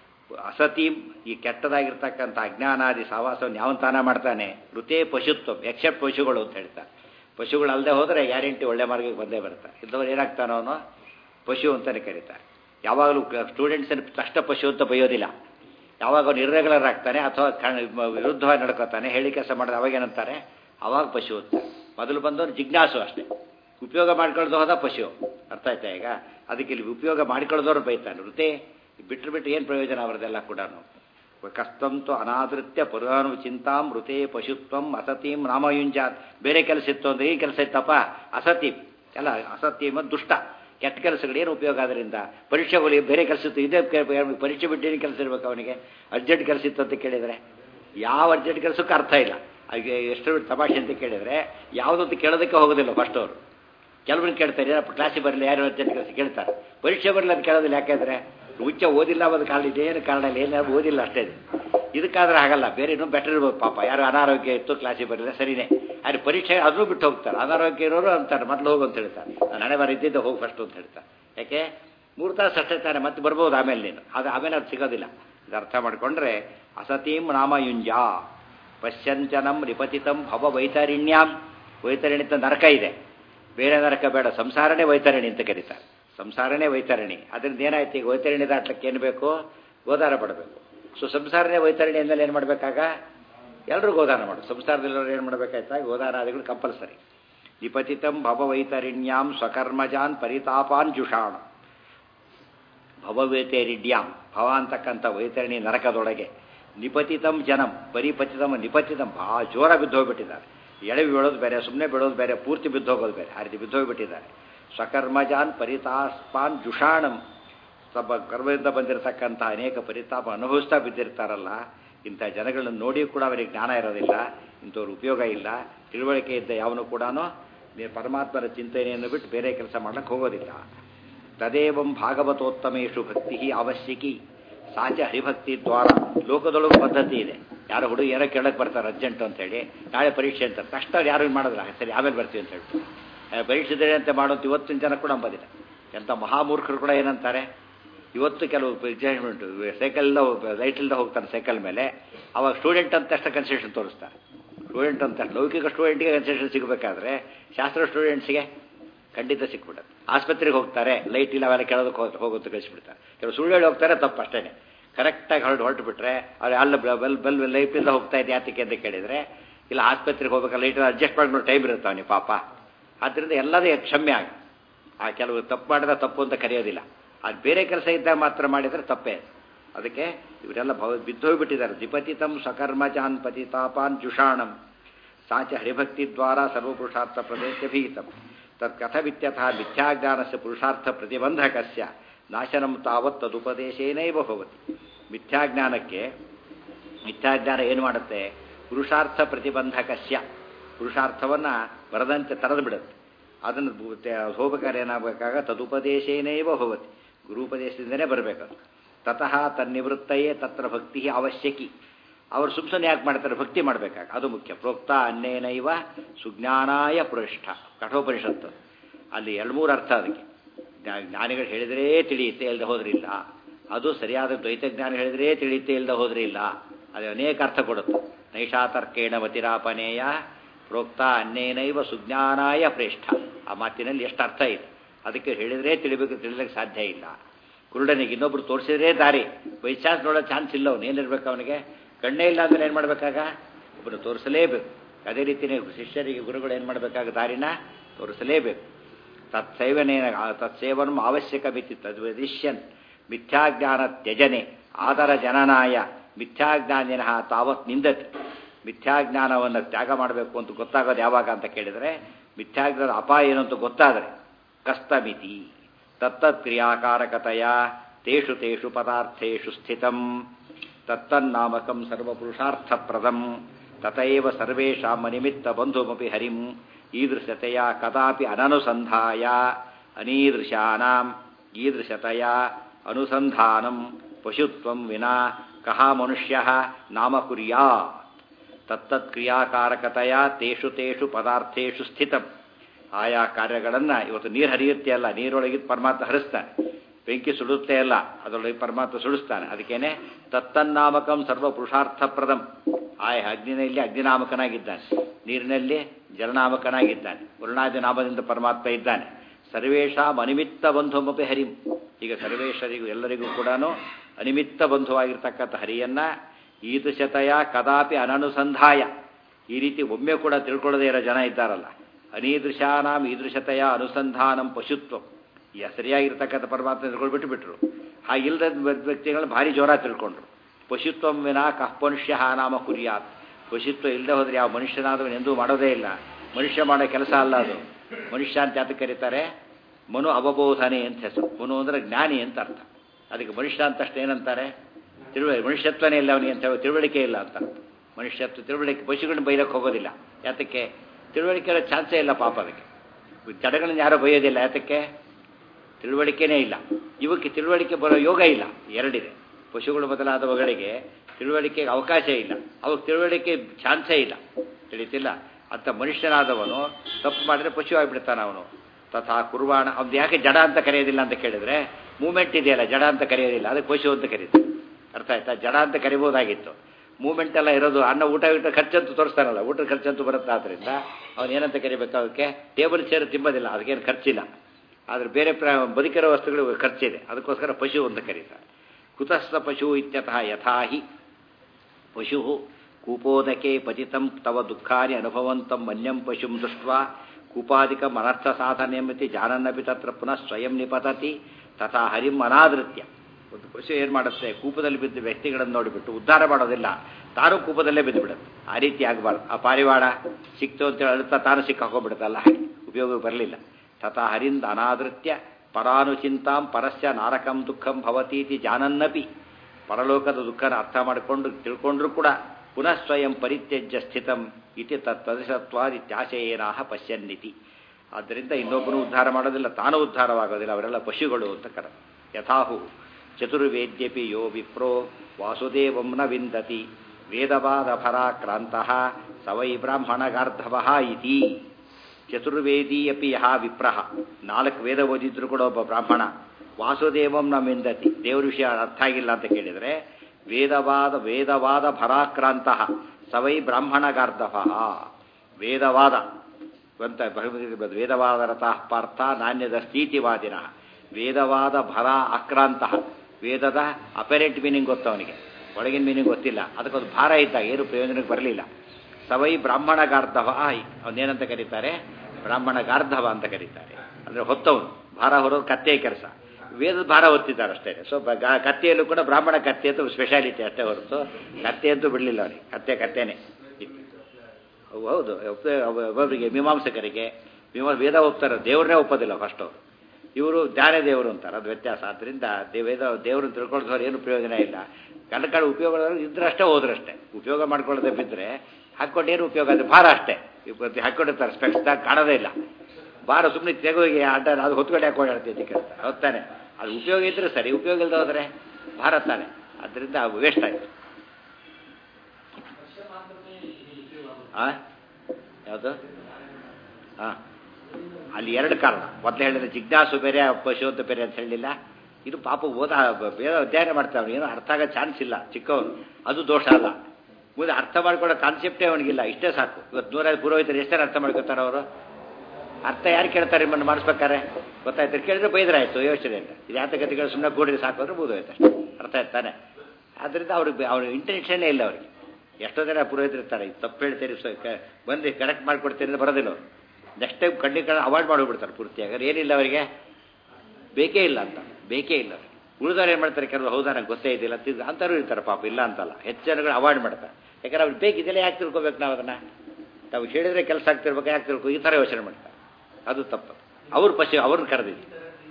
ಅಸತೀಂ ಈ ಕೆಟ್ಟದಾಗಿರ್ತಕ್ಕಂಥ ಅಜ್ಞಾನಾದಿ ಸಹವಾಸವನ್ನು ಯಾವನ್ ತಾನ ಮಾಡ್ತಾನೆ ಋತೇ ಪಶುತ್ವ ಎಕ್ಸೆಪ್ಟ್ ಪಶುಗಳು ಅಂತ ಹೇಳ್ತಾರೆ ಪಶುಗಳು ಅಲ್ಲದೆ ಹೋದರೆ ಗ್ಯಾರಂಟಿ ಒಳ್ಳೆ ಮಾರ್ಗಕ್ಕೆ ಬಂದೇ ಬರುತ್ತೆ ಇದ್ದವ್ರು ಏನಾಗ್ತಾನೋ ಅವನು ಪಶು ಅಂತಲೇ ಕರೀತಾರೆ ಯಾವಾಗಲೂ ಸ್ಟೂಡೆಂಟ್ಸನ್ನು ತಷ್ಟ ಪಶು ಅಂತ ಬೈಯೋದಿಲ್ಲ ಯಾವಾಗ ಅವನು ಇರ್ರೆಗ್ಯುಲರ್ ಆಗ್ತಾನೆ ಅಥವಾ ವಿರುದ್ಧವಾಗಿ ನಡ್ಕೋತಾನೆ ಹೇಳಿ ಕೆಲಸ ಮಾಡಿದ್ರೆ ಅವಾಗ ಏನಂತಾರೆ ಅವಾಗ ಪಶು ಅಂತ ಮೊದಲು ಬಂದವರು ಜಿಜ್ಞಾಸು ಅಷ್ಟೇ ಉಪಯೋಗ ಮಾಡ್ಕೊಳ್ದು ಹೋದ ಪಶು ಅರ್ಥ ಆಯ್ತಾ ಈಗ ಅದಕ್ಕೆ ಇಲ್ಲಿ ಉಪಯೋಗ ಮಾಡ್ಕೊಳ್ದವ್ರು ಬೈತಾನೆ ವೃತೆ ಬಿಟ್ಟರು ಬಿಟ್ಟು ಏನು ಪ್ರಯೋಜನ ಅವರದೆಲ್ಲ ಕೂಡ ಕಸ್ತಂತು ಅನಾದೃತ್ಯ ಪುರಾನು ಚಿಂತಾಂ ಮೃತೆ ಪಶುತ್ವಂ ಅಸತೀಂ ನಾಮಯುಂಜಾತ್ ಬೇರೆ ಕೆಲಸ ಇತ್ತು ಅಂದ್ರೆ ಈ ಕೆಲಸ ಇತ್ತಪ್ಪ ಅಸತೀಂ ಎಲ್ಲ ಅಸತ್ಯಂ ದುಷ್ಟ ಕೆಟ್ಟ ಕೆಲಸಗಳು ಏನು ಉಪಯೋಗ ಅದರಿಂದ ಪರೀಕ್ಷೆಗಳಿಗೆ ಬೇರೆ ಕೆಲಸ ಇತ್ತು ಇದೇ ಪರೀಕ್ಷೆ ಬಿಟ್ಟು ಏನು ಕೆಲಸ ಇರಬೇಕು ಅವನಿಗೆ ಅರ್ಜೆಂಟ್ ಕೆಲಸ ಇತ್ತು ಅಂತ ಕೇಳಿದರೆ ಯಾವ ಅರ್ಜೆಂಟ್ ಕೆಲಸಕ್ಕೂ ಅರ್ಥ ಇಲ್ಲ ಹಾಗೆ ಎಷ್ಟು ತಮಾಷೆ ಅಂತ ಕೇಳಿದರೆ ಯಾವುದಂತ ಕೇಳೋದಕ್ಕೆ ಹೋಗೋದಿಲ್ಲ ಫಸ್ಟ್ ಅವರು ಕೆಲವ್ರನ್ನ ಕೇಳ್ತಾರೆ ಏನಪ್ಪ ಕ್ಲಾಸಿಗೆ ಬರಲಿ ಯಾರು ಅರ್ಜೆಂಟ್ ಕೆಲಸ ಕೇಳ್ತಾರೆ ಪರೀಕ್ಷೆ ಬರಲಿ ಅಂತ ಕೇಳೋದಿಲ್ಲ ಯಾಕೆಂದರೆ ಹುಚ್ಚ ಓದಿಲ್ಲ ಒಂದು ಕಾರಣ ಇದೇನು ಕಾರಣ ಇಲ್ಲ ಏನಾದ್ರು ಓದಿಲ್ಲ ಅಷ್ಟೇ ಇದಕ್ಕಾದ್ರೆ ಆಗಲ್ಲ ಬೇರೆ ಇನ್ನೂ ಬೆಟರ್ ಇರ್ಬೋದು ಪಾಪ ಯಾರು ಅನಾರೋಗ್ಯ ಇತ್ತು ಕ್ಲಾಸಿಗೆ ಬರಲಿಲ್ಲ ಸರಿನೇ ಆದರೆ ಪರೀಕ್ಷೆ ಅದನ್ನು ಬಿಟ್ಟು ಹೋಗ್ತಾರೆ ಅನಾರೋಗ್ಯ ಇರೋರು ಅಂತಾರೆ ಮೊದಲು ಹೋಗು ಅಂತ ಹೇಳ್ತಾರೆ ನಾನು ಹಣೆ ಬಾರ ಇದ್ದಿದ್ದ ಹೋಗಿ ಫಸ್ಟ್ ಅಂತ ಹೇಳ್ತಾರೆ ಯಾಕೆ ಮೂರು ತಾಸು ಅಷ್ಟೇ ತಾನೆ ಮತ್ತೆ ಬರ್ಬೋದು ಆಮೇಲೆ ನೀನು ಅದು ಆಮೇಲೆ ಅದು ಸಿಗೋದಿಲ್ಲ ಇದು ಅರ್ಥ ಮಾಡಿಕೊಂಡ್ರೆ ಅಸತೀಂ ನಾಮಯುಂಜ ಪಶ್ಯಂಚನಂ ನಿಪತಿತಂ ಭವ ವೈತರಿಣ್ಯಾಂ ವೈತರಿಣಿತ ನರಕ ಇದೆ ಬೇರೆ ನರಕ ಬೇಡ ಸಂಸಾರನೇ ವೈತರಣಿ ಅಂತ ಕರೀತಾರೆ ಸಂಸಾರನೇ ವೈತರಣಿ ಅದರಿಂದ ಏನಾಯ್ತು ಈಗ ವೈತರಣಿ ದಾಟ್ಲಿಕ್ಕೆ ಏನು ಬೇಕು ಗೋದಾನ ಪಡಬೇಕು ಸೊ ಸಂಸಾರನೇ ವೈತರಣಿ ಅಂದಮೇಲೆ ಏನು ಮಾಡಬೇಕಾಗ ಎಲ್ಲರೂ ಗೋದಾನ ಮಾಡು ಸಂಸಾರದಲ್ಲಿರೋರು ಏನು ಮಾಡಬೇಕಾಯ್ತಾ ಗೋದಾನಾದಿಗಳು ಕಂಪಲ್ಸರಿ ನಿಪತಿತಂ ಭವ ವೈತರಿಣ್ಯಾಂ ಸ್ವಕರ್ಮಜಾನ್ ಪರಿತಾಪಾನ್ ಜುಷಾಣ ಭವವೇತರಿಡ್ಯಾಂ ಭವ ಅಂತಕ್ಕಂಥ ವೈತರಣಿ ನರಕದೊಳಗೆ ನಿಪತಿತಂ ಜನಂ ಪರಿಪತಿತಂ ನಿಪತಿತಂ ಭಾಳ ಜೋರ ಬಿದ್ದು ಹೋಗ್ಬಿಟ್ಟಿದ್ದಾರೆ ಎಳೆ ಬೀಳೋದು ಬೇರೆ ಸುಮ್ಮನೆ ಬೀಳೋದು ಬೇರೆ ಪೂರ್ತಿ ಬಿದ್ದು ಹೋಗೋದು ಬೇರೆ ಆ ರೀತಿ ಬಿದ್ದು ಹೋಗ್ಬಿಟ್ಟಿದ್ದಾರೆ ಸ್ವಕರ್ಮಜಾನ್ ಪರಿತಾಸ್ಪಾನ್ ಜುಷಾಣಂ ತಮ್ಮ ಕರ್ಮದಿಂದ ಬಂದಿರತಕ್ಕಂಥ ಅನೇಕ ಪರಿತಾಪ ಅನುಭವಿಸ್ತಾ ಬಿದ್ದಿರ್ತಾರಲ್ಲ ಇಂಥ ಜನಗಳನ್ನು ನೋಡಿ ಕೂಡ ಅವರಿಗೆ ಜ್ಞಾನ ಇರೋದಿಲ್ಲ ಇಂಥವ್ರ ಉಪಯೋಗ ಇಲ್ಲ ತಿಳುವಳಿಕೆ ಇದ್ದ ಯಾವನು ಕೂಡ ಪರಮಾತ್ಮನ ಚಿಂತನೆಯನ್ನು ಬಿಟ್ಟು ಬೇರೆ ಕೆಲಸ ಮಾಡ್ಲಿಕ್ಕೆ ಹೋಗೋದಿಲ್ಲ ತದೇವಂ ಭಾಗವತೋತ್ತಮೇಶು ಭಕ್ತಿ ಅವಶ್ಯಕಿ ಸಾಚ ಹರಿಭಕ್ತಿ ದ್ವಾರ ಲೋಕದೊಳಗೂ ಪದ್ಧತಿ ಇದೆ ಯಾರೋ ಹುಡುಗ ಏನೋ ಕೇಳಕ್ಕೆ ಬರ್ತಾರೆ ಅರ್ಜೆಂಟ್ ಅಂತೇಳಿ ನಾಳೆ ಪರೀಕ್ಷೆ ಅಂತ ತಕ್ಷಣ ಅವ್ರು ಯಾರು ಮಾಡೋದಿಲ್ಲ ಸರಿ ಆಮೇಲೆ ಬರ್ತೀವಿ ಅಂತ ಹೇಳ್ಬಿಟ್ಟು ಆ, ಪರೀಕ್ಷೆ ಇದೆ ಅಂತ ಮಾಡೋದು ಇವತ್ತಿನ ಜನ ಕೂಡ ನಂಬೋದಿಲ್ಲ ಎಂಥ ಮಹಾಮೂರ್ಖರು ಕೂಡ ಏನಂತಾರೆ ಇವತ್ತು ಕೆಲವು ಎಕ್ಸಾಮ್ಮೆಂಟು ಸೈಕಲ್ದ ಲೈಟಿಲ್ದ ಹೋಗ್ತಾನೆ ಸೈಕಲ್ ಮೇಲೆ ಅವಾಗ ಸ್ಟೂಡೆಂಟ್ ಅಂತ ತಕ್ಷಣ ಕನ್ಸೆಷನ್ ತೋರಿಸ್ತಾರೆ ಸ್ಟೂಡೆಂಟ್ ಅಂತ ಲೌಕಿಕ ಸ್ಟೂಡೆಂಟ್ಗೆ ಕನ್ಸೆಷನ್ ಸಿಗಬೇಕಾದ್ರೆ ಶಾಸ್ತ್ರ ಸ್ಟೂಡೆಂಟ್ಸ್ಗೆ ಖಂಡಿತ ಸಿಕ್ಬಿಡುತ್ತೆ ಆಸ್ಪತ್ರೆಗೆ ಹೋಗ್ತಾರೆ ಲೈಟ್ ಇಲ್ಲ ಅವೆಲ್ಲ ಕೆಳದಕ್ಕೆ ಹೋಗುತ್ತೆ ಹೋಗುತ್ತೆ ಕಳಿಸ್ಬಿಡ್ತಾರೆ ಕೆಲವು ಸುಳ್ಳು ಹೇಳಿ ಹೋಗ್ತಾರೆ ತಪ್ಪು ಅಷ್ಟೇ ಕರೆಕ್ಟಾಗಿ ಹೊರಟು ಹೊರಟು ಬಿಟ್ರೆ ಅವ್ರು ಅಲ್ಲ ಬೆಲ್ ಬೆಲ್ ಲೈಟಿಂದ ಹೋಗ್ತಾ ಇದೆ ಯಾತಕ್ಕೆ ಅಂತ ಕೇಳಿದರೆ ಇಲ್ಲ ಆಸ್ಪತ್ರೆಗೆ ಹೋಗ್ಬೇಕಾದ್ರೆ ಲೈಟ್ ಅಡ್ಜಸ್ಟ್ ಮಾಡ್ಕೊಂಡು ಟೈಮ್ ಇರುತ್ತೆ ಅವನಿಗೆ ಪಾಪ ಆದ್ದರಿಂದ ಎಲ್ಲದೇ ಕ್ಷಮ್ಯ ಆಗಿ ಆ ಕೆಲವು ತಪ್ಪು ಮಾಡಿದ ತಪ್ಪು ಅಂತ ಕರೆಯೋದಿಲ್ಲ ಅದು ಬೇರೆ ಕೆಲಸ ಇದ್ದಾಗ ಮಾತ್ರ ಮಾಡಿದರೆ ತಪ್ಪೇ ಅದಕ್ಕೆ ಇವರೆಲ್ಲ ಭವ ಬಿದ್ದೋಗ್ಬಿಟ್ಟಿದ್ದಾರೆ ದ್ವಿಪತಿತಂ ಸಕರ್ಮಜಾನ್ ಪತಿತಾಪಾನ್ ಜುಷಾಣಂ ಸಾಚ ಹರಿಭಕ್ತಿ ದ್ವಾರ ಸರ್ವಪುರುಷಾರ್ಥ ಪ್ರದೇಶ ಭೀತಂ ತತ್ ಕಥವಿತ್ಯತಃ ಮಿಥ್ಯಾಜ್ಞಾನಸ್ಯ ಪುರುಷಾರ್ಥ ಪ್ರತಿಬಂಧಕಸ್ಯ ನಾಶನಂ ತಾವತ್ ತದುಪದೇಶೇನೈವ ಭವತಿ ಮಿಥ್ಯಾಜ್ಞಾನಕ್ಕೆ ಮಿಥ್ಯಾಜ್ಞಾನ ಏನು ಮಾಡುತ್ತೆ ಪುರುಷಾರ್ಥ ಪ್ರತಿಬಂಧಕಸ್ಯ ಪುರುಷಾರ್ಥವನ್ನು ಬರದಂತೆ ತರದು ಬಿಡುತ್ತೆ ಅದನ್ನು ಬು- ತೆ- ಹೋಗ್ಬೇಕಾದ್ರೆ ಏನಾಗಬೇಕಾಗ ತದುಪದೇಶೇನೈವ ಭವತಿ ಗುರುಪದೇಶದಿಂದನೇ ಬರಬೇಕು ತತಃ ತನ್ನಿವೃತ್ತಯೇ ತತ್ರ ಭಕ್ತಿ ಅವಶ್ಯಕಿ ಅವರು ಸುಮ್ ಸುಮ್ಮನೆ ಯಾಕೆ ಮಾಡ್ತಾರೆ ಭಕ್ತಿ ಮಾಡಬೇಕಾಗ ಅದು ಮುಖ್ಯ ಪ್ರೋಕ್ತ ಅನ್ನೇನೈವ ಸುಜ್ಞಾನಾಯ ಪೃಷ್ಠ ಕಠೋಪನಿಷತ್ತು ಅಲ್ಲಿ ಎರಡು ಮೂರು ಅರ್ಥ ಅದಕ್ಕೆ ಜ್ಞಾ- ಜ್ಞಾನಿಗಳು ಹೇಳಿದರೆ ತಿಳಿಯುತ್ತೆ ಇಲ್ಲದೆ ಹೋದ್ರೆ ಇಲ್ಲ ಅದು ಸರಿಯಾದ ದ್ವೈತ ಜ್ಞಾನ ಹೇಳಿದರೆ ತಿಳಿಯುತ್ತೆ ಇಲ್ಲದೆ ಹೋದ್ರೆ ಇಲ್ಲ ಅದು ಅನೇಕ ಅರ್ಥ ಕೊಡುತ್ತೆ ನೈಷಾತರ್ಕೇಣ ಮತಿರಾಪನೇಯ ಪ್ರೋಕ್ತ ಅನ್ನೇನೈವ ಸುಜ್ಞಾನಾಯ ಪ್ರೇಷ್ಠ ಆ ಮಾತಿನಲ್ಲಿ ಎಷ್ಟು ಅರ್ಥ ಇದೆ ಅದಕ್ಕೆ ಹೇಳಿದರೆ ತಿಳಿಬೇಕು ತಿಳಿಲಿಕ್ಕೆ ಸಾಧ್ಯ ಇಲ್ಲ ಕುರುಡನಿಗೆ ಇನ್ನೊಬ್ರು ತೋರಿಸಿದ್ರೆ ದಾರಿ ಬೈ ಚಾನ್ಸ್ ನೋಡೋ ಚಾನ್ಸ್ ಇಲ್ಲ ಅವನು ಏನಿರ್ಬೇಕು ಅವನಿಗೆ ಕಣ್ಣೇ ಇಲ್ಲ ಅಂದ್ರೆ ಏನು ಮಾಡಬೇಕಾಗ ಒಬ್ಬನು ತೋರಿಸಲೇಬೇಕು ಅದೇ ರೀತಿಯೇ ಶಿಷ್ಯರಿಗೆ ಗುರುಗಳು ಏನು ಮಾಡಬೇಕಾಗ ದಾರಿನ ತೋರಿಸಲೇಬೇಕು ತತ್ಸೇವನೇನ ತತ್ಸೇವನಂ ಅವಶ್ಯಕಮಿತಿ ತದ್ವದಿಷ್ಯನ್ ಮಿಥ್ಯಾಜ್ಞಾನ ತ್ಯಜನೆ ಆದರ ಜನನಾಯ ಮಿಥ್ಯಾಜ್ಞಾನಿನ ತಾವತ್ ನಿಂದತಿ ಮಿಥ್ಯಾಜ್ಞಾನವನ್ನು ತ್ಯಾಗ ಮಾಡಬೇಕು ಅಂತ ಗೊತ್ತಾಗೋದು ಯಾವಾಗ ಅಂತ ಕೇಳಿದರೆ ಮಿಥ್ಯಾಜ್ಞಾನದ ಅಪಾಯ ಏನು ಅಂತ ಗೊತ್ತಾದರೆ ಕಸ್ತಮಿತಿ ತತ್ತತ್ ಕ್ರಿಯಾಕಾರಕತೆಯ ತೇಷು ತೇಷು ಪದಾರ್ಥೇಷು ಸ್ಥಿತಂ ತತ್ತನ್ನಾಮಕಂ ಸರ್ವಪುರುಷಾರ್ಥಪ್ರದಂ ತಥೈವ ಸರ್ವೇಷಾಂ ನಿಮಿತ್ತ ಬಂಧುಮಪಿ ಹರಿಂ ಈದೃಶತೆಯ ಕದಾಪಿ ಅನನುಸಂಧಾಯ ಅನೀದೃಶಾನಾಂ ಈದೃಶತೆಯ ಅನುಸಂಧಾನಂ ಪಶುತ್ವಂ ವಿನಾ ಕಹ ಮನುಷ್ಯ ನಾಮ ಕುರ್ಯಾತ್ ತತ್ತತ್ ಕ್ರಿಯಾಕಾರಕತೆಯ ತೇಷು ತೇಷು ಪದಾರ್ಥೇಷು ಸ್ಥಿತಂ ಆಯಾ ಕಾರ್ಯಗಳನ್ನು ಇವತ್ತು ನೀರು ಹರಿಯುತ್ತೆ ಅಲ್ಲ ನೀರೊಳಗಿದ್ದು ಪರಮಾತ್ಮ ಹರಿಸ್ತಾನೆ ಬೆಂಕಿ ಸುಡುತ್ತೆ ಅಲ್ಲ ಅದರೊಳಗೆ ಪರಮಾತ್ಮ ಸುಡಿಸ್ತಾನೆ ಅದಕ್ಕೇನೆ ತತ್ತನ್ನಾಮಕಂ ಸರ್ವ ಪುರುಷಾರ್ಥಪ್ರದಂ ಆಯ ಅಗ್ನಿನಲ್ಲಿ ಅಗ್ನಿನಾಮಕನಾಗಿದ್ದಾನೆ ನೀರಿನಲ್ಲಿ ಜಲನಾಮಕನಾಗಿದ್ದಾನೆ ವರುಣಾದಿ ನಾಮದಿಂದ ಪರಮಾತ್ಮ ಇದ್ದಾನೆ ಸರ್ವೇಷಾಂ ಅನಿಮಿತ್ತ ಬಂಧುಮಪಿ ಹರಿಂ ಈಗ ಸರ್ವೇಶ್ವರಿಗೂ ಎಲ್ಲರಿಗೂ ಕೂಡ ಅನಿಮಿತ್ತ ಬಂಧುವಾಗಿರ್ತಕ್ಕಂಥ ಹರಿಯನ್ನ ಈದೃಶತೆಯ ಕದಾಪಿ ಅನನುಸಂಧಾಯ ಈ ರೀತಿ ಒಮ್ಮೆ ಕೂಡ ತಿಳ್ಕೊಳ್ಳದೇ ಇರೋ ಜನ ಇದ್ದಾರಲ್ಲ ಅನೀದೃಶಾನಾಂ ಈದೃಶತೆಯ ಅನುಸಂಧಾನಂ ಪಶುತ್ವಂ ಈ ಸರಿಯಾಗಿರ್ತಕ್ಕಂಥ ಪರಮಾತ್ಮ ತಿಳ್ಕೊಂಡು ಬಿಟ್ಟು ಬಿಟ್ರು ಹಾಗಿಲ್ಲದ ವ್ಯಕ್ತಿಗಳು ಭಾರಿ ಜೋರ ತಿಳ್ಕೊಂಡ್ರು ಪಶುತ್ವಂ ವಿನಾ ಕಃ ಮನುಷ್ಯ ನಾಮ ಕುರಿಯಾತ್ ಪಶುತ್ವ ಇಲ್ಲದೆ ಹೋದ್ರೆ ಯಾವ ಮನುಷ್ಯನಾದವನು ಎಂದೂ ಮಾಡೋದೇ ಇಲ್ಲ ಮನುಷ್ಯ ಮಾಡೋ ಕೆಲಸ ಅಲ್ಲ ಅದು ಮನುಷ್ಯ ಅಂತ ಯಾತಕ್ಕೆ ಕರೀತಾರೆ ಮನು ಅವಬೋಧನೆ ಅಂತ ಹೆಸರು ಮನು ಅಂದರೆ ಜ್ಞಾನಿ ಅಂತ ಅರ್ಥ ಅದಕ್ಕೆ ಮನುಷ್ಯ ಅಂತಷ್ಟು ಏನಂತಾರೆ ತಿಳುವಳಿ ಮನುಷ್ಯತ್ವನೇ ಇಲ್ಲ ಅವನಿಗೆ ಅಂತ ಹೇಳಿ ತಿಳುವಳಿಕೆ ಇಲ್ಲ ಅಂತ ಅರ್ಥ ಮನುಷ್ಯತ್ವ ತಿಳುವಳಿಕೆ ಪಶುಗಳನ್ನ ಬೈಲಕ್ಕೆ ಹೋಗೋದಿಲ್ಲ ಯಾತಕ್ಕೆ ತಿಳುವಳಿಕೆ ಇರೋ ಚಾನ್ಸೇ ಇಲ್ಲ ಪಾಪ ಅದಕ್ಕೆ ಜಡಗಳನ್ನ ಯಾರೋ ಬೈಯೋದಿಲ್ಲ ಯಾತಕ್ಕೆ ತಿಳುವಳಿಕೆನೇ ಇಲ್ಲ ಇವಕ್ಕೆ ತಿಳುವಳಿಕೆ ಬರೋ ಯೋಗ ಇಲ್ಲ ಎರಡಿದೆ ಪಶುಗಳು ಮೊದಲಾದವುಗಳಿಗೆ ತಿಳುವಳಿಕೆಗೆ ಅವಕಾಶ ಇಲ್ಲ ಅವಾಗ ತಿಳುವಳಿಕೆ ಚಾನ್ಸೇ ಇಲ್ಲ ತಿಳಿತಿಲ್ಲ ಅಂತ ಮನುಷ್ಯನಾದವನು ತಪ್ಪು ಮಾಡಿದ್ರೆ ಪಶು ಆಗಿಬಿಡ್ತಾನೆ ಅವನು ತಥಾ ಕುರ್ವಾಣ ಅವ್ನು ಯಾಕೆ ಜಡ ಅಂತ ಕರೆಯೋದಿಲ್ಲ ಅಂತ ಕೇಳಿದ್ರೆ ಮೂಮೆಂಟ್ ಇದೆಯಲ್ಲ ಜಡ ಅಂತ ಕರೆಯೋದಿಲ್ಲ ಅದಕ್ಕೆ ಪಶು ಅಂತ ಕರೀತಾರೆ ಅರ್ಥ ಆಯ್ತಾ ಜಡ ಅಂತ ಕರಿಬೋದಾಗಿತ್ತು ಮೂಮೆಂಟ್ ಎಲ್ಲ ಇರೋದು ಅನ್ನ ಊಟ ಊಟ ಖರ್ಚಂತೂ ತೋರಿಸ್ತಾನಲ್ಲ ಊಟದ ಖರ್ಚಂತೂ ಬರುತ್ತೆ ಆದ್ದರಿಂದ ಅವನು ಏನಂತ ಕರಿಬೇಕು ಅದಕ್ಕೆ ಟೇಬಲ್ ಚೇರ್ ತಿಂಬೋದಿಲ್ಲ ಅದಕ್ಕೇನು ಖರ್ಚಿಲ್ಲ ಆದರೆ ಬೇರೆ ಪ್ರ ಬದುಕಿರೋ ವಸ್ತುಗಳು ಖರ್ಚಿದೆ ಅದಕ್ಕೋಸ್ಕರ ಪಶು ಅಂತ ಕರೀತಾರೆ ಕುತಸ್ಥ ಪಶು ಇತ್ಯತಃ ಯಥಾಹಿ ಪಶು ಕೂಪೋದಕೆ ಪತಿತಂ ತವ ದುಃಖಾನಿ ಅನುಭವಂತಂ ಮನ್ಯಂ ಪಶುಂ ದೃಷ್ಟ ಕೂಪಾದಿಕಂ ಅನರ್ಥ ಸಾಧನೆಯಮಿತಿ ಜಾನನ್ನಪಿ ತತ್ರ ಪುನಃ ಸ್ವಯಂ ನಿಪತತಿ ತಥಾ ಹರಿಂ ಅನಾದೃತ್ಯ ಒಂದು ಪಶು ಏನು ಮಾಡುತ್ತೆ ಕೂಪದಲ್ಲಿ ಬಿದ್ದ ವ್ಯಕ್ತಿಗಳನ್ನು ನೋಡಿಬಿಟ್ಟು ಉದ್ಧಾರ ಮಾಡೋದಿಲ್ಲ ತಾನು ಕೂಪದಲ್ಲೇ ಬಿದ್ದು ಬಿಡುತ್ತೆ ಆ ರೀತಿ ಆಗಬಾರ್ದು ಆ ಪಾರಿವಾಳ ಸಿಕ್ತು ಅಂತೇಳಿ ಅಳುತ್ತಾ ತಾನು ಸಿಕ್ಕಾಕೊಂಡ್ಬಿಡುತ್ತಲ್ಲ ಹಾಗೆ ಉಪಯೋಗ ಬರಲಿಲ್ಲ ತಥಾ ಹರಿಂದ ಅನಾದೃತ್ಯ ಪರಾನುಚಿಂತಾಂ ಪರಸ್ಯ ನಾರಕಂ ದುಃಖಂ ಭವತೀತಿ ಜಾನನ್ನಪಿ ಪರಲೋಕದ ದುಃಖನ ಅರ್ಥ ಮಾಡಿಕೊಂಡು ತಿಳ್ಕೊಂಡ್ರೂ ಕೂಡ ಪುನಃ ಸ್ವಯಂ ಪರಿತ್ಯಜ್ಯ ಸ್ಥಿತಂ ಇತಿ ತತ್ವದಿಸತ್ವಾದಿತ್ಯಾಶಯೇನಾಹ ಪಶ್ಯನ್ನಿತಿ ಆದ್ದರಿಂದ ಇನ್ನೊಬ್ಬನು ಉದ್ಧಾರ ಮಾಡೋದಿಲ್ಲ ತಾನು ಉದ್ಧಾರವಾಗೋದಿಲ್ಲ ಅವರೆಲ್ಲ ಪಶುಗಳು ಅಂತ ಕರ ಯಥಾಹು ಚತುರ್ವೇದ್ಯಪಿ ಯೋ ವಿಪ್ರೋ ವಾಸುದೇವಂ ನ ವಿಂದತಿ ವೇದವಾದ ಫರಾಕ್ರಾಂತಃ ಸವೈ ಬ್ರಾಹ್ಮಣಗಾರ್ಧವ ಇತಿ ಚತುರ್ವೇದಿಯಪಿ ಯಹ ವಿಪ್ರಹ ನಾಲ್ಕು ವೇದ ಓದಿದ್ರು ಕೂಡ ಒಬ್ಬ ಬ್ರಾಹ್ಮಣ ವಾಸುದೇವಂ ನ ವಿಂದತಿ ದೇವ್ರ ವಿಷಯ ಅರ್ಥ ಆಗಿಲ್ಲ ಅಂತ ಕೇಳಿದರೆ ವೇದವಾದ ವೇದವಾದ ಭರಾಕ್ರಾಂತಃ ಸವೈ ಬ್ರಾಹ್ಮಣಗಾರ್ಧವ ವೇದವಾದ ಅಂತ ಭಗವದ್ಗೀತೆ ವೇದವಾದ ರಥಃ ಪಾರ್ಥ ನಾಣ್ಯದ ಸ್ಥಿತಿವಾದಿನ ವೇದವಾದ ಭರ ಆಕ್ರಾಂತ ವೇದದ ಅಪೆರೆಂಟ್ ಮೀನಿಂಗ್ ಗೊತ್ತು ಅವನಿಗೆ ಒಳಗಿನ ಮೀನಿಂಗ್ ಗೊತ್ತಿಲ್ಲ ಅದಕ್ಕೊಂದು ಭಾರ ಇದ್ದಾಗ ಏನು ಪ್ರಯೋಜನಕ್ಕೆ ಬರಲಿಲ್ಲ ಸವೈ ಬ್ರಾಹ್ಮಣ ಗಾರ್ಧವ ಅವನೇನಂತ ಕರೀತಾರೆ ಬ್ರಾಹ್ಮಣ ಗಾರ್ಧವ ಅಂತ ಕರೀತಾರೆ ಅಂದರೆ ಹೊತ್ತವನು ಭಾರ ಹೊರೋದು ಕತ್ತೆ ಕೆಲಸ ವೇದದ ಭಾರ ಹೊತ್ತಿದ್ದಾರೆ ಅಷ್ಟೇ ಸೊ ಕತ್ತೆಯಲ್ಲೂ ಕೂಡ ಬ್ರಾಹ್ಮಣ ಕತ್ತೆ ಅಂತ ಸ್ಪೆಷಾಲಿಟಿ ಅಷ್ಟೇ ಹೊರತು ಕತ್ತೆ ಅಂತೂ ಬಿಡಲಿಲ್ಲ ಅವನಿಗೆ ಕತ್ತೆ ಕತ್ತೆನೇ ಹೌದು ಒಬ್ಬರಿಗೆ ಮೀಮಾಂಸಕರಿಗೆ ಮೀಮಾ ವೇದ ಒಪ್ತಾರೆ ದೇವ್ರನ್ನೇ ಒಪ್ಪೋದಿಲ್ಲ ಫಸ್ಟ್ ಅವರು ಇವರು ಜ್ಞಾನ ದೇವರು ಅಂತಾರೆ ಅದು ವ್ಯತ್ಯಾಸ ಆದ್ದರಿಂದ ವೇದ ದೇವ್ರನ್ನ ತಿಳ್ಕೊಳ್ಳೋದವ್ರು ಏನು ಪ್ರಯೋಜನ ಇಲ್ಲ ಕಣ್ಣ ಕಡೆ ಉಪಯೋಗ ಇದ್ರಷ್ಟೇ ಹೋದ್ರಷ್ಟೇ ಉಪಯೋಗ ಮಾಡ್ಕೊಳ್ಳೋದೇ ಬಿದ್ದರೆ ಹಾಕ್ಕೊಂಡು ಏನು ಉಪಯೋಗ ಅದು ಭಾರ ಅಷ್ಟೇ ಹಾಕ್ಕೊಂಡಿರ್ತಾರೆ ಸ್ಪೆಕ್ಸ್ದಾಗ ಕಾಣೋದೇ ಇಲ್ಲ ಭಾರ ಸುಮ್ಮನೆ ತೆಗೋಗಿ ಆಟ ಅದು ಹೊತ್ಕೊಂಡು ಹಾಕೊಂಡು ಆಡ್ತೈತಿ ಕೆಲಸ ಹೊತ್ತಾನೆ ಅದು ಉಪಯೋಗ ಇದ್ರೆ ಸರಿ ಉಪಯೋಗ ಇಲ್ಲದೆ ಹೋದರೆ ಭಾರ ತಾನೆ ಅದರಿಂದ ವೇಸ್ಟ್ ಆಯಿತು ಆ ಯಾವುದು ಹಾಂ ಅಲ್ಲಿ ಎರಡು ಕಾರಣ ಮೊದಲು ಹೇಳಿದ್ರೆ ಜಿಜ್ಞಾಸು ಬೇರೆ ಪಶು ಅಂತ ಬೇರೆ ಅಂತ ಹೇಳಲಿಲ್ಲ ಇದು ಪಾಪ ಓದ ಬೇರೆ ಅಧ್ಯಯನ ಮಾಡ್ತಾವೆ ಏನೋ ಅರ್ಥ ಆಗೋ ಚಾನ್ಸ್ ಇಲ್ಲ ಚಿಕ್ಕವನು ಅದು ದೋಷ ಅಲ್ಲ ಮುಂದೆ ಅರ್ಥ ಮಾಡ್ಕೊಳ್ಳೋ ಕಾನ್ಸೆಪ್ಟೇ ಅವನಿಗಿಲ್ಲ ಇಷ್ಟೇ ಸಾಕು ಇವತ್ತು ನೂರಾರು ಪುರೋಹಿತರು ಎಷ್ಟೇ ಅರ್ಥ ಮಾಡ್ಕೊತಾರೆ ಅವರು ಅರ್ಥ ಯಾರು ಕೇಳ್ತಾರೆ ನಿಮ್ಮನ್ನು ಮಾಡಿಸ್ಬೇಕಾರೆ ಗೊತ್ತಾಯ್ತು ಕೇಳಿದ್ರೆ ಬೈದ್ರಾಯ್ತು ಯೋಚನೆ ಇಲ್ಲ ಇದು ಯಾತಕತೆಗಳು ಸುಮ್ಮನೆ ಕೂಡಿದ್ರೆ ಸಾಕು ಅಂದ್ರೆ ಬೂದೋಯ್ತು ಅಷ್ಟೇ ಅರ್ಥ ಆಯ್ತಾನೆ ಆದ್ದರಿಂದ ಅವ್ರಿಗೆ ಅವ್ರ ಇಂಟೆನ್ಷನ್ನೇ ಇಲ್ಲ ಅವ್ರಿಗೆ ಎಷ್ಟೋ ಜನ ಪುರೋಹಿತರು ಇರ್ತಾರೆ ತಪ್ಪು ಹೇಳ್ತೀರಿ ಬಂದು ಕರೆಕ್ಟ್ ಮಾಡಿಕೊಡ್ತೀರಿ ಅಂದ್ರೆ ಬರೋದಿಲ್ಲ ಅವರು ನೆಕ್ಸ್ಟ್ ಟೈಮ್ ಕಣ್ಣಿ ಕಣ್ಣ ಅವಾಯ್ಡ್ ಮಾಡಿಬಿಡ್ತಾರೆ ಪೂರ್ತಿಯಾಗಿ ಏನಿಲ್ಲ ಅವರಿಗೆ ಬೇಕೇ ಇಲ್ಲ ಅಂತ ಬೇಕೇ ಇಲ್ಲ ಉಳಿದವ್ರು ಏನು ಮಾಡ್ತಾರೆ ಕೆಲವರು ಹೌದಾ ನಂಗೆ ಗೊತ್ತೇ ಇದ್ದಿಲ್ಲ ತಿರ್ಗಿ ಅಂಥವ್ರು ಇರ್ತಾರೆ ಪಾಪ ಇಲ್ಲ ಅಂತಲ್ಲ ಹೆಚ್ಚು ಜನಗಳು ಅವಾಯ್ಡ್ ಮಾಡ್ತಾರೆ ಯಾಕಂದ್ರೆ ಅವ್ರಿಗೆ ಬೇಕಿದೆಲ್ಲ ಯಾಕೆ ತಿಳ್ಕೊಬೇಕು ನಾವು ಅದನ್ನು ನಾವು ಹೇಳಿದ್ರೆ ಕೆಲಸ ಆಗ್ತಿರ್ಬೇಕು ಯಾಕೆ ತಿಳ್ಕೊ ಈ ಥರ ಯೋಚನೆ ಮಾಡ್ತಾರೆ ಅದು ತಪ್ಪು ಅವ್ರು ಪಶು ಅವ್ರನ್ನ ಕರೆದಿದ್ವಿ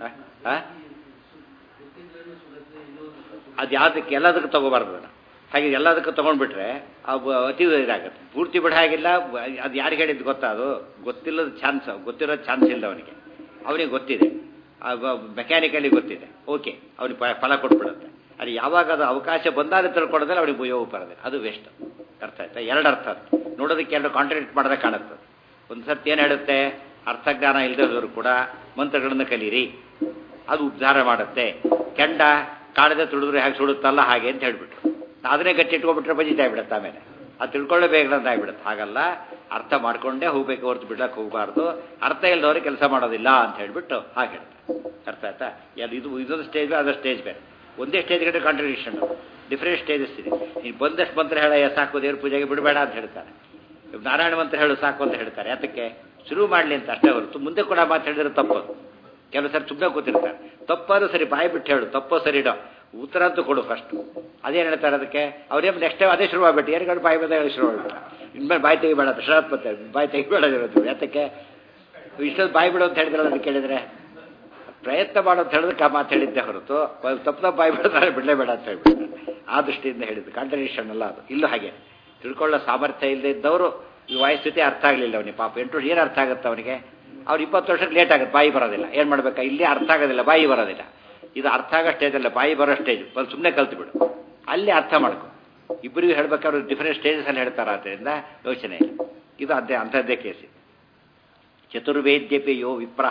ಅದು ಯಾವುದಕ್ಕೆ ಎಲ್ಲದಕ್ಕೂ ತಗೋಬಾರ್ದು ಅದನ್ನು ಹಾಗೆ ಎಲ್ಲದಕ್ಕೂ ತೊಗೊಂಡ್ಬಿಟ್ರೆ ಅವು ಅತಿ ಇದಾಗುತ್ತೆ ಪೂರ್ತಿ ಬಿಡ ಹಾಗಿಲ್ಲ ಅದು ಯಾರಿಗೆ ಹೇಳಿದ್ದು ಗೊತ್ತಾ ಅದು ಗೊತ್ತಿಲ್ಲದ ಚಾನ್ಸ್ ಗೊತ್ತಿರೋದು ಚಾನ್ಸ್ ಇಲ್ಲ ಅವನಿಗೆ ಅವನಿಗೆ ಗೊತ್ತಿದೆ ಮೆಕ್ಯಾನಿಕಲಿ ಗೊತ್ತಿದೆ ಓಕೆ ಅವನಿಗೆ ಫಲ ಕೊಟ್ಬಿಡುತ್ತೆ ಅದು ಯಾವಾಗ ಅದು ಅವಕಾಶ ಬಂದಾಗ ತಿಳ್ಕೊಳ್ಳೋದ್ರೆ ಅವನಿಗೆ ಉಪಯೋಗ ಬರೋದಿಲ್ಲ ಅದು ವೇಸ್ಟ್ ಅರ್ಥ ಆಯ್ತಾ ಎರಡು ಅರ್ಥ ನೋಡೋದಕ್ಕೆ ಎರಡು ಕಾಂಟ್ರಾಕ್ಟ್ ಮಾಡೋದೇ ಕಾಣುತ್ತೆ ಒಂದು ಸರ್ತಿ ಏನು ಹೇಳುತ್ತೆ ಅರ್ಥಜ್ಞಾನ ಇಲ್ಲದವರು ಕೂಡ ಮಂತ್ರಗಳನ್ನು ಕಲೀರಿ ಅದು ಉದ್ಧಾರ ಮಾಡುತ್ತೆ ಕೆಂಡ ಕಾಡದೆ ತುಳಿದ್ರೆ ಹೇಗೆ ಸುಡುತ್ತಲ್ಲ ಹಾಗೆ ಅಂತ ಹೇಳ್ಬಿಟ್ರು ಅದನ್ನೇ ಗಟ್ಟಿ ಇಟ್ಕೊಂಡ್ಬಿಟ್ರೆ ಬಜಿತಾ ಬಿಡುತ್ತೆ ಆಮೇಲೆ ಅದು ತಿಳ್ಕೊಳ್ಳೇಬೇಕಂತ ಆಗ್ಬಿಡುತ್ತೆ ಹಾಗಲ್ಲ ಅರ್ಥ ಮಾಡ್ಕೊಂಡೇ ಹೋಗ್ಬೇಕು ಹೊರತು ಬಿಡ್ಲಕ್ಕೆ ಹೋಗಬಾರ್ದು ಅರ್ಥ ಇಲ್ಲದವ್ರಿಗೆ ಕೆಲಸ ಮಾಡೋದಿಲ್ಲ ಅಂತ ಹೇಳ್ಬಿಟ್ಟು ಹಾಗೆ ಹೇಳ್ತಾರೆ ಅರ್ಥ ಆಯ್ತಾ ಅದು ಇದು ಇದೊಂದು ಸ್ಟೇಜ್ ಬೇರೆ ಅದೊಂದು ಸ್ಟೇಜ್ ಬೇರೆ ಒಂದೇ ಸ್ಟೇಜ್ ಕಡೆ ಕಾಂಟ್ರಿಬ್ಯೂಷನ್ ಡಿಫ್ರೆಂಟ್ ಸ್ಟೇಜಸ್ ಇದೆ ನೀನು ಬಂದಷ್ಟು ಮಂತ್ರ ಹೇಳ ಸಾಕು ದೇವ್ರ ಪೂಜೆಗೆ ಬಿಡಬೇಡ ಅಂತ ಹೇಳ್ತಾರೆ ನಾರಾಯಣ ಮಂತ್ರ ಹೇಳು ಸಾಕು ಅಂತ ಹೇಳ್ತಾರೆ ಯಾತಕ್ಕೆ ಶುರು ಮಾಡಲಿ ಅಂತ ಅಷ್ಟೇ ಹೊರತು ಮುಂದೆ ಕೂಡ ಮಾತು ಹೇಳಿದ್ರೆ ತಪ್ಪದು ಕೆಲವು ಸರಿ ಸುಮ್ಮನೆ ಕೂತಿರ್ತಾರೆ ತಪ್ಪಾದ್ರೂ ಸರಿ ಬಾಯಿ ಬಿಟ್ಟು ಹೇಳು ತಪ್ಪೋ ಸರಿಡೋ ಉತ್ತರ ಅಂತೂ ಕೊಡು ಫಸ್ಟ್ ಅದೇನು ಹೇಳ್ತಾರೆ ಅದಕ್ಕೆ ಅವ್ರೇನು ನೆಕ್ಸ್ಟ್ ಟೈಮ್ ಅದೇ ಶುರು ಆಗ್ಬಿಟ್ಟು ಏರ್ಗಳು ಬಾಯಿ ಬಂದಾಗ ಶುರು ಆಗ್ಬಿಟ್ಟು ಇನ್ಮೇಲೆ ಬಾಯಿ ತೆಗಿಬೇಡ ಪ್ರಶಾತ್ಪತ್ತೆ ಬಾಯಿ ತೆಗಿಬೇಡ ಇರೋದು ಯಾತಕ್ಕೆ ಇಷ್ಟೊಂದು ಬಾಯಿ ಬಿಡು ಅಂತ ಹೇಳಿದ್ರಲ್ಲ ಅಂತ ಕೇಳಿದ್ರೆ ಪ್ರಯತ್ನ ಮಾಡೋ ಅಂತ ಹೇಳಿದ್ರೆ ಆ ಮಾತು ಹೇಳಿದ್ದೆ ಹೊರತು ತಪ್ಪು ತಪ್ಪು ಬಾಯಿ ಬಿಡ್ತಾರೆ ಬಿಡಲೇಬೇಡ ಅಂತ ಹೇಳ್ಬಿಟ್ಟು ಆ ದೃಷ್ಟಿಯಿಂದ ಹೇಳಿದ್ದು ಕಾಂಟ್ರಡಿಕ್ಷನ್ ಅಲ್ಲ ಅದು ಇಲ್ಲೂ ಹಾಗೆ ತಿಳ್ಕೊಳ್ಳೋ ಸಾಮರ್ಥ್ಯ ಇಲ್ಲದೆ ಇದ್ದವರು ಈ ವಯಸ್ಸಿತೆ ಅರ್ಥ ಆಗಲಿಲ್ಲ ಅವನಿಗೆ ಪಾಪ ಎಂಟು ವರ್ಷ ಏನು ಅರ್ಥ ಆಗುತ್ತೆ ಅವನಿಗೆ ಅವ್ರು ಇಪ್ಪತ್ತು ವರ್ಷಕ್ಕೆ ಲೇಟ್ ಆಗುತ್ತೆ ಬಾಯಿ ಬರೋದಿಲ್ಲ ಏನು ಮಾಡ್ಬೇಕಾ ಇಲ್ಲಿ ಅರ್ಥ ಆಗೋದಿಲ್ಲ ಬಾಯಿ ಬರೋದಿಲ್ಲ ಇದು ಅರ್ಥ ಆಗೋ ಸ್ಟೇಜ್ ಅಲ್ಲ ಬಾಯಿ ಬರೋ ಸ್ಟೇಜ್ ಬಂದು ಸುಮ್ಮನೆ ಕಲ್ತು ಬಿಡು ಅಲ್ಲಿ ಅರ್ಥ ಮಾಡ್ಕೊ ಇಬ್ಬರಿಗೂ ಹೇಳ್ಬೇಕಾದ್ರೆ ಡಿಫರೆಂಟ್ ಸ್ಟೇಜಸ್ ಅಲ್ಲಿ ಹೇಳ್ತಾರೆ ಆದ್ದರಿಂದ ಯೋಚನೆ ಇಲ್ಲ ಇದು ಅದೇ ಅಂಥದ್ದೇ ಕೇಸ್ ಚತುರ್ವೇದ್ಯಪಿ ಯೋ ವಿಪ್ರಹ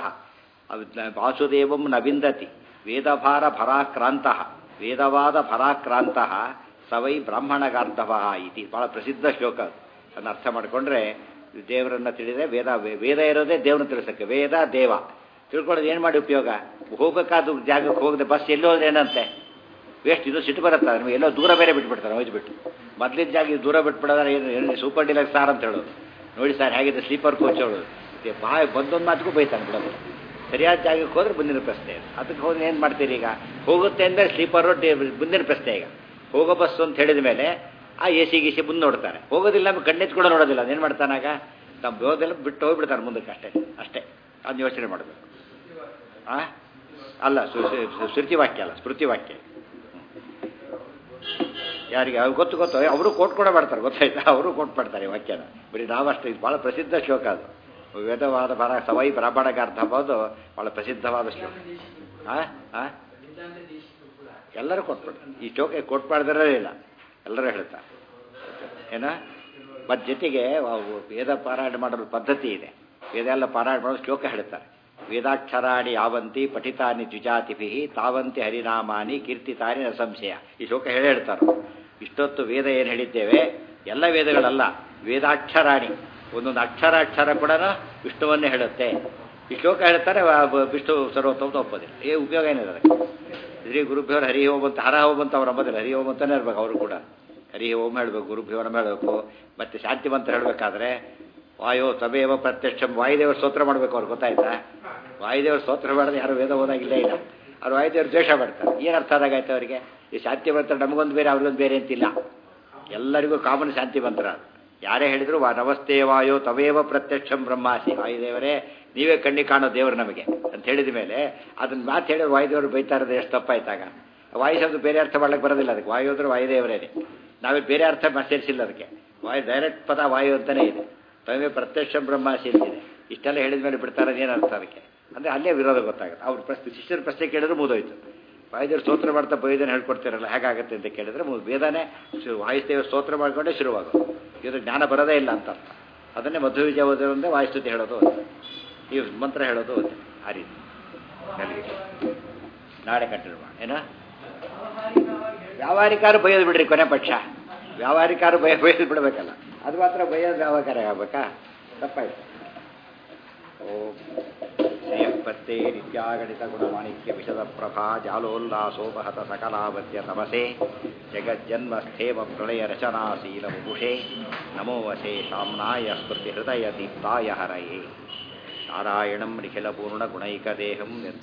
ವಾಸುದೇವಂ ನ ವಿಂದತಿ ವೇದಭಾರ ಭರಾಕ್ರಾಂತ ವೇದವಾದ ಭರಾಕ್ರಾಂತ ಸವೈ ಬ್ರಾಹ್ಮಣಗಾರ್ಧವ ಇತಿ ಬಹಳ ಪ್ರಸಿದ್ಧ ಶ್ಲೋಕ ಅದನ್ನು ಅರ್ಥ ಮಾಡಿಕೊಂಡ್ರೆ ದೇವರನ್ನ ತಿಳಿದ್ರೆ ವೇದ ವೇದ ಇರೋದೇ ದೇವ್ರನ್ನ ತಿಳಿಸಕ್ಕೆ ವೇದ ದೇವ ತಿಳ್ಕೊಳ್ಳೋದು ಏನು ಮಾಡಿ ಉಪಯೋಗ ಹೋಗಬೇಕಾದ ಜಾಗಕ್ಕೆ ಹೋಗದೆ ಬಸ್ ಎಲ್ಲೋ ಹೋದ್ರೆ ಏನಂತೆ ವೇಸ್ಟ್ ಇದು ಸಿಟ್ಟು ಬರುತ್ತೆ ನಿಮಗೆ ಎಲ್ಲೋ ದೂರ ಬೇರೆ ಬಿಟ್ಬಿಡ್ತಾರೆ ಒಯ್ದುಬಿಟ್ಟು ಮೊದಲಿನ ಜಾಗ ದೂರ ಬಿಟ್ಬಿಡೋದ್ರೆ ಏನು ಏನು ಸೂಪರ್ ಡೀಲಕ್ಸ್ ಸಾರ್ ಅಂತ ಹೇಳೋದು ನೋಡಿ ಸರ್ ಹೇಗಿದೆ ಸ್ಲೀಪರ್ ಕೋಚ್ ಹೇಳೋದು ಬಾಯ್ ಬಂದೊಂದು ಮಾತಿಗೂ ಬೈತಾನೆ ಬಿಡೋದು ಸರಿಯಾದ ಜಾಗಕ್ಕೆ ಹೋದ್ರೆ ಮುಂದಿನ ಪ್ರಶ್ನೆ ಅದಕ್ಕೆ ಹೋದ್ರೆ ಏನು ಮಾಡ್ತೀರಿ ಈಗ ಹೋಗುತ್ತೆ ಅಂದರೆ ಸ್ಲೀಪರು ಮುಂದಿನ ಪ್ರಶ್ನೆ ಈಗ ಹೋಗೋ ಬಸ್ಸು ಅಂತ ಹೇಳಿದ ಮೇಲೆ ಆ ಎ ಸಿ ಗಿಸಿ ಮುಂದೆ ನೋಡ್ತಾರೆ ಹೋಗೋದಿಲ್ಲ ಕಣ್ಣೆತ್ತು ಕೂಡ ನೋಡೋದಿಲ್ಲ ಅದೇನು ಮಾಡ್ತಾನಾಗ ನಮ್ಮ ಹೋದೆಲ್ಲ ಬಿಟ್ಟು ಹೋಗ್ಬಿಡ್ತಾರೆ ಮುಂದಕ್ಕೆ ಅಷ್ಟೇ ಅಷ್ಟೇ ಅದನ್ನ ಯೋಚನೆ ಮಾಡಬೇಕು ಆ ಅಲ್ಲ ಸು- ಸು- ಶ್ರುತಿ ವಾಕ್ಯ ಅಲ್ಲ ಸ್ಮೃತಿ ವಾಕ್ಯ ಯಾರಿಗೆ ಅವ್ರು ಗೊತ್ತು ಗೊತ್ತು ಅವರು ಕೋಟ್ ಕೂಡ ಮಾಡ್ತಾರೆ ಗೊತ್ತಾಯ್ತಾ ಅವರು ಕೋಟ್ ಮಾಡ್ತಾರೆ ಈ ವಾಕ್ಯನ ಬರೀ ನಾವಷ್ಟು ಇದು ಭಾಳ ಪ್ರಸಿದ್ಧ ಶ್ಲೋಕ ಅದು ವೇದವಾದ ಬರ ಸವೈ ಬ್ರಾಹ್ಮಣಗ ಅರ್ಥ ಅಂಬೋದು ಭಾಳ ಪ್ರಸಿದ್ಧವಾದ ಶ್ಲೋಕ ಆ ಆ ಎಲ್ಲರೂ ಕೊಟ್ಬಿಟ್ಟು ಈ ಶ್ಲೋಕ ಕೊಟ್ ಮಾಡಿದ್ರೆ ಇಲ್ಲ ಎಲ್ಲರೂ ಹೇಳ್ತಾರೆ ಏನ ಮತ್ತು ಜೊತೆಗೆ ಅವು ವೇದ ಪಾರಾಯಣ ಮಾಡಲು ಪದ್ಧತಿ ಇದೆ ವೇದ ಎಲ್ಲ ಪಾರಾಯಣ ಮಾಡೋ ಶ್ಲೋಕ ಹೇಳ್ತಾರೆ ವೇದಾಕ್ಷರಾಣಿ ಯಾವಂತಿ ಪಠಿತಾನಿ ದ್ವಿಜಾತಿಭಿ ತಾವಂತಿ ಹರಿನಾಮಾನಿ ಕೀರ್ತಿತಾನಿ ನ ಸಂಶಯ ಈ ಶ್ಲೋಕ ಹೇಳಿ ಹೇಳ್ತಾರೆ ಇಷ್ಟೊತ್ತು ವೇದ ಏನು ಹೇಳಿದ್ದೇವೆ ಎಲ್ಲ ವೇದಗಳಲ್ಲ ವೇದಾಕ್ಷರಾಣಿ ಒಂದೊಂದು ಅಕ್ಷರ ಅಕ್ಷರ ಕೂಡ ವಿಷ್ಣುವನ್ನೇ ಹೇಳುತ್ತೆ ಈ ಶ್ಲೋಕ ಹೇಳ್ತಾರೆ ಆ ಬ- ವಿಷ್ಣು ಸರ್ವೋತ್ತಮ ಒಪ್ಪೋದಿಲ್ಲ ಏ ಉಪಯೋಗ ಏನಿದೆ ಅದಕ್ಕೆ ಶ್ರೀ ಗುರುಭ್ಯೋರ್ ಹರಿ ಓಂ ಅಂತ ಹರ ಓಂ ಅಂತ ಅವ್ರು ಅಂಬೋದಿಲ್ಲ ಹರಿ ಓಂ ಅಂತಾನೆ ಇರ್ಬೇಕು ಅವರು ಕೂಡ ಹರಿ ಓಂ ಹೇಳಬೇಕು ಗುರುಭ್ಯೋ ನಮ ಹೇಳಬೇಕು ಮತ್ತೆ ಶಾಂತಿ ಮಂತ್ರ ಹೇಳಬೇಕಾದ್ರೆ ವಾಯೋ ತಬೇವ ಪ್ರತ್ಯಕ್ಷಂ ವಾಯುದೇವರು ಸ್ತೋತ್ರ ಮಾಡಬೇಕು ಅವ್ರು ಗೊತ್ತಾಯ್ತಾ ವಾಯುದೇವರು ಸ್ತೋತ್ರ ಮಾಡಿದ್ರೆ ಯಾರು ವೇದ ಓದಾಗಿಲ್ಲೇ ಇಲ್ಲ ಅವ್ರು ವಾಯುದೇವರು ದ್ವೇಷ ಮಾಡ್ತಾರೆ ಏನು ಅರ್ಥ ಆದಾಗಾಯ್ತು ಅವರಿಗೆ ಈ ಶಾಂತಿ ಮಂತ್ರ ನಮಗೊಂದು ಬೇರೆ ಅವ್ರಿಗೊಂದು ಬೇರೆ ಅಂತಿಲ್ಲ ಎಲ್ಲರಿಗೂ ಕಾಮನ್ ಶಾಂತಿ ಮಂತ್ರ ಅದು. ಯಾರೇ ಹೇಳಿದ್ರು ವಾ ನಮಸ್ತೆ ವಾಯೋ ತವೇವ ಪ್ರತ್ಯಕ್ಷಂ ಬ್ರಹ್ಮಾಸಿ ವಾಯುದೇವರೇ ನೀವೇ ಕಣ್ಣಿ ಕಾಣೋ ದೇವರು ನಮಗೆ ಅಂತ ಹೇಳಿದ ಮೇಲೆ ಅದನ್ನ ಮಾತು ಹೇಳಿದ್ರೆ ವಾಯುದೇವರು ಬೈತಾ ಇರೋದು ಎಷ್ಟು ತಪ್ಪಾಯ್ತಾಗ ವಾಯು ಶಬ್ದ ಬೇರೆ ಅರ್ಥ ಮಾಡ್ಲಿಕ್ಕೆ ಬರೋದಿಲ್ಲ ಅದಕ್ಕೆ ವಾಯು ಅಂದ್ರೆ ವಾಯುದೇವರೇನೆ ನಾವೇ ಬೇರೆ ಅರ್ಥ ಸೇರಿಸಿಲ್ಲ ಅದಕ್ಕೆ ವಾಯು ಡೈರೆಕ್ಟ್ ಪದ ವಾಯು ಅಂತಾನೆ ಇದೆ ತವೇ ಪ್ರತ್ಯಕ್ಷ ಬ್ರಹ್ಮಾಸಿ ಅಂತಿದೆ ಇಷ್ಟೆಲ್ಲ ಹೇಳಿದ ಮೇಲೆ ಬಿಡ್ತಾರೆ ಏನು ಅರ್ಥ ಅದಕ್ಕೆ ಅಂದ್ರೆ ಅಲ್ಲೇ ವಿರೋಧ ಗೊತ್ತಾಗುತ್ತೆ ಅವ್ರ ಪ್ರಶ್ನೆ ಶಿಷ್ಯರ ಪ್ರಶ್ನೆ ಕೇಳಿದ್ರೆ ಮುಗಿದೋಯ್ತು ವಾಯುದೇವರು ಸ್ತೋತ್ರ ಮಾಡ್ತಾ ಬೈದನ್ನು ಹೇಳ್ಕೊಡ್ತಿರಲ್ಲ ಹೇಗಾಗುತ್ತೆ ಅಂತ ಕೇಳಿದ್ರೆ ಮು- ವೇದನೆ ಶು- ವಾಯುದೇವ ಸ್ತೋತ್ರ ಮಾಡ್ಕೊಂಡೇ ಶುರುವಾಗೋದು ಇದು ಜ್ಞಾನ ಬರೋದೇ ಇಲ್ಲ ಅಂತ ಅರ್ಥ ಅದನ್ನೇ ಮಧು ವಿಜಯ ಓದೋದ್ರಿಂದ ವಾಯುಸ್ತುತಿ ಹೇಳೋದು ಒಂದು. ಈ ಮಂತ್ರ ಹೇಳೋದು ಒಂದು. ಆ ರೀತಿ ಅಲ್ಲಿಗೆ. ನಾಳೆ ಕಂಟಿನ್ಯೂ ಮಾಡಿ ಏನ ವ್ಯಾವಹಾರಿಕಾರು ಬೈಯೋದು ಬಿಡ್ರಿ ಕೊನೆ ಪಕ್ಷ ವ್ಯಾವಹಾರಿಕಾರು ಬಯ ಬೈಯೋದು ಬಿಡಬೇಕಲ್ಲ ಅದು ಮಾತ್ರ ಬೈಯೋದು ವ್ಯಾವಹಾರ ಆಗ್ಬೇಕಾ ತಪ್ಪಾಯ್ತು ಓಂ ಶ್ರೇಯಪತ್ತೆ ನಿತ್ಯಾಗಣಿತ ಗುಣಮಾಣಿಕ್ಯ ವಿಶದ ಪ್ರಭಾ ಜಾಲೋಲ್ಲಾಸೋಪಹತ ಸಕಲಾವತ್ಯ ತಮಸೆ ಜಗಜ್ಜನ್ಮಸ್ಥೇಮ ಪ್ರಳಯ ರಚನಾಶೀಲ ಮುಗುಷೆ ನಮೋ ವಶೇ ಶಾಮ್ನಾಯ ಸ್ಮೃತಿ ಹೃದಯ ದೀಪ್ತಾಯ ಹರಯೇ ನಾರಾಯಣಂ ನಿಖಿಲ ಪೂರ್ಣ ಗುಣೈಕದೇಹಂ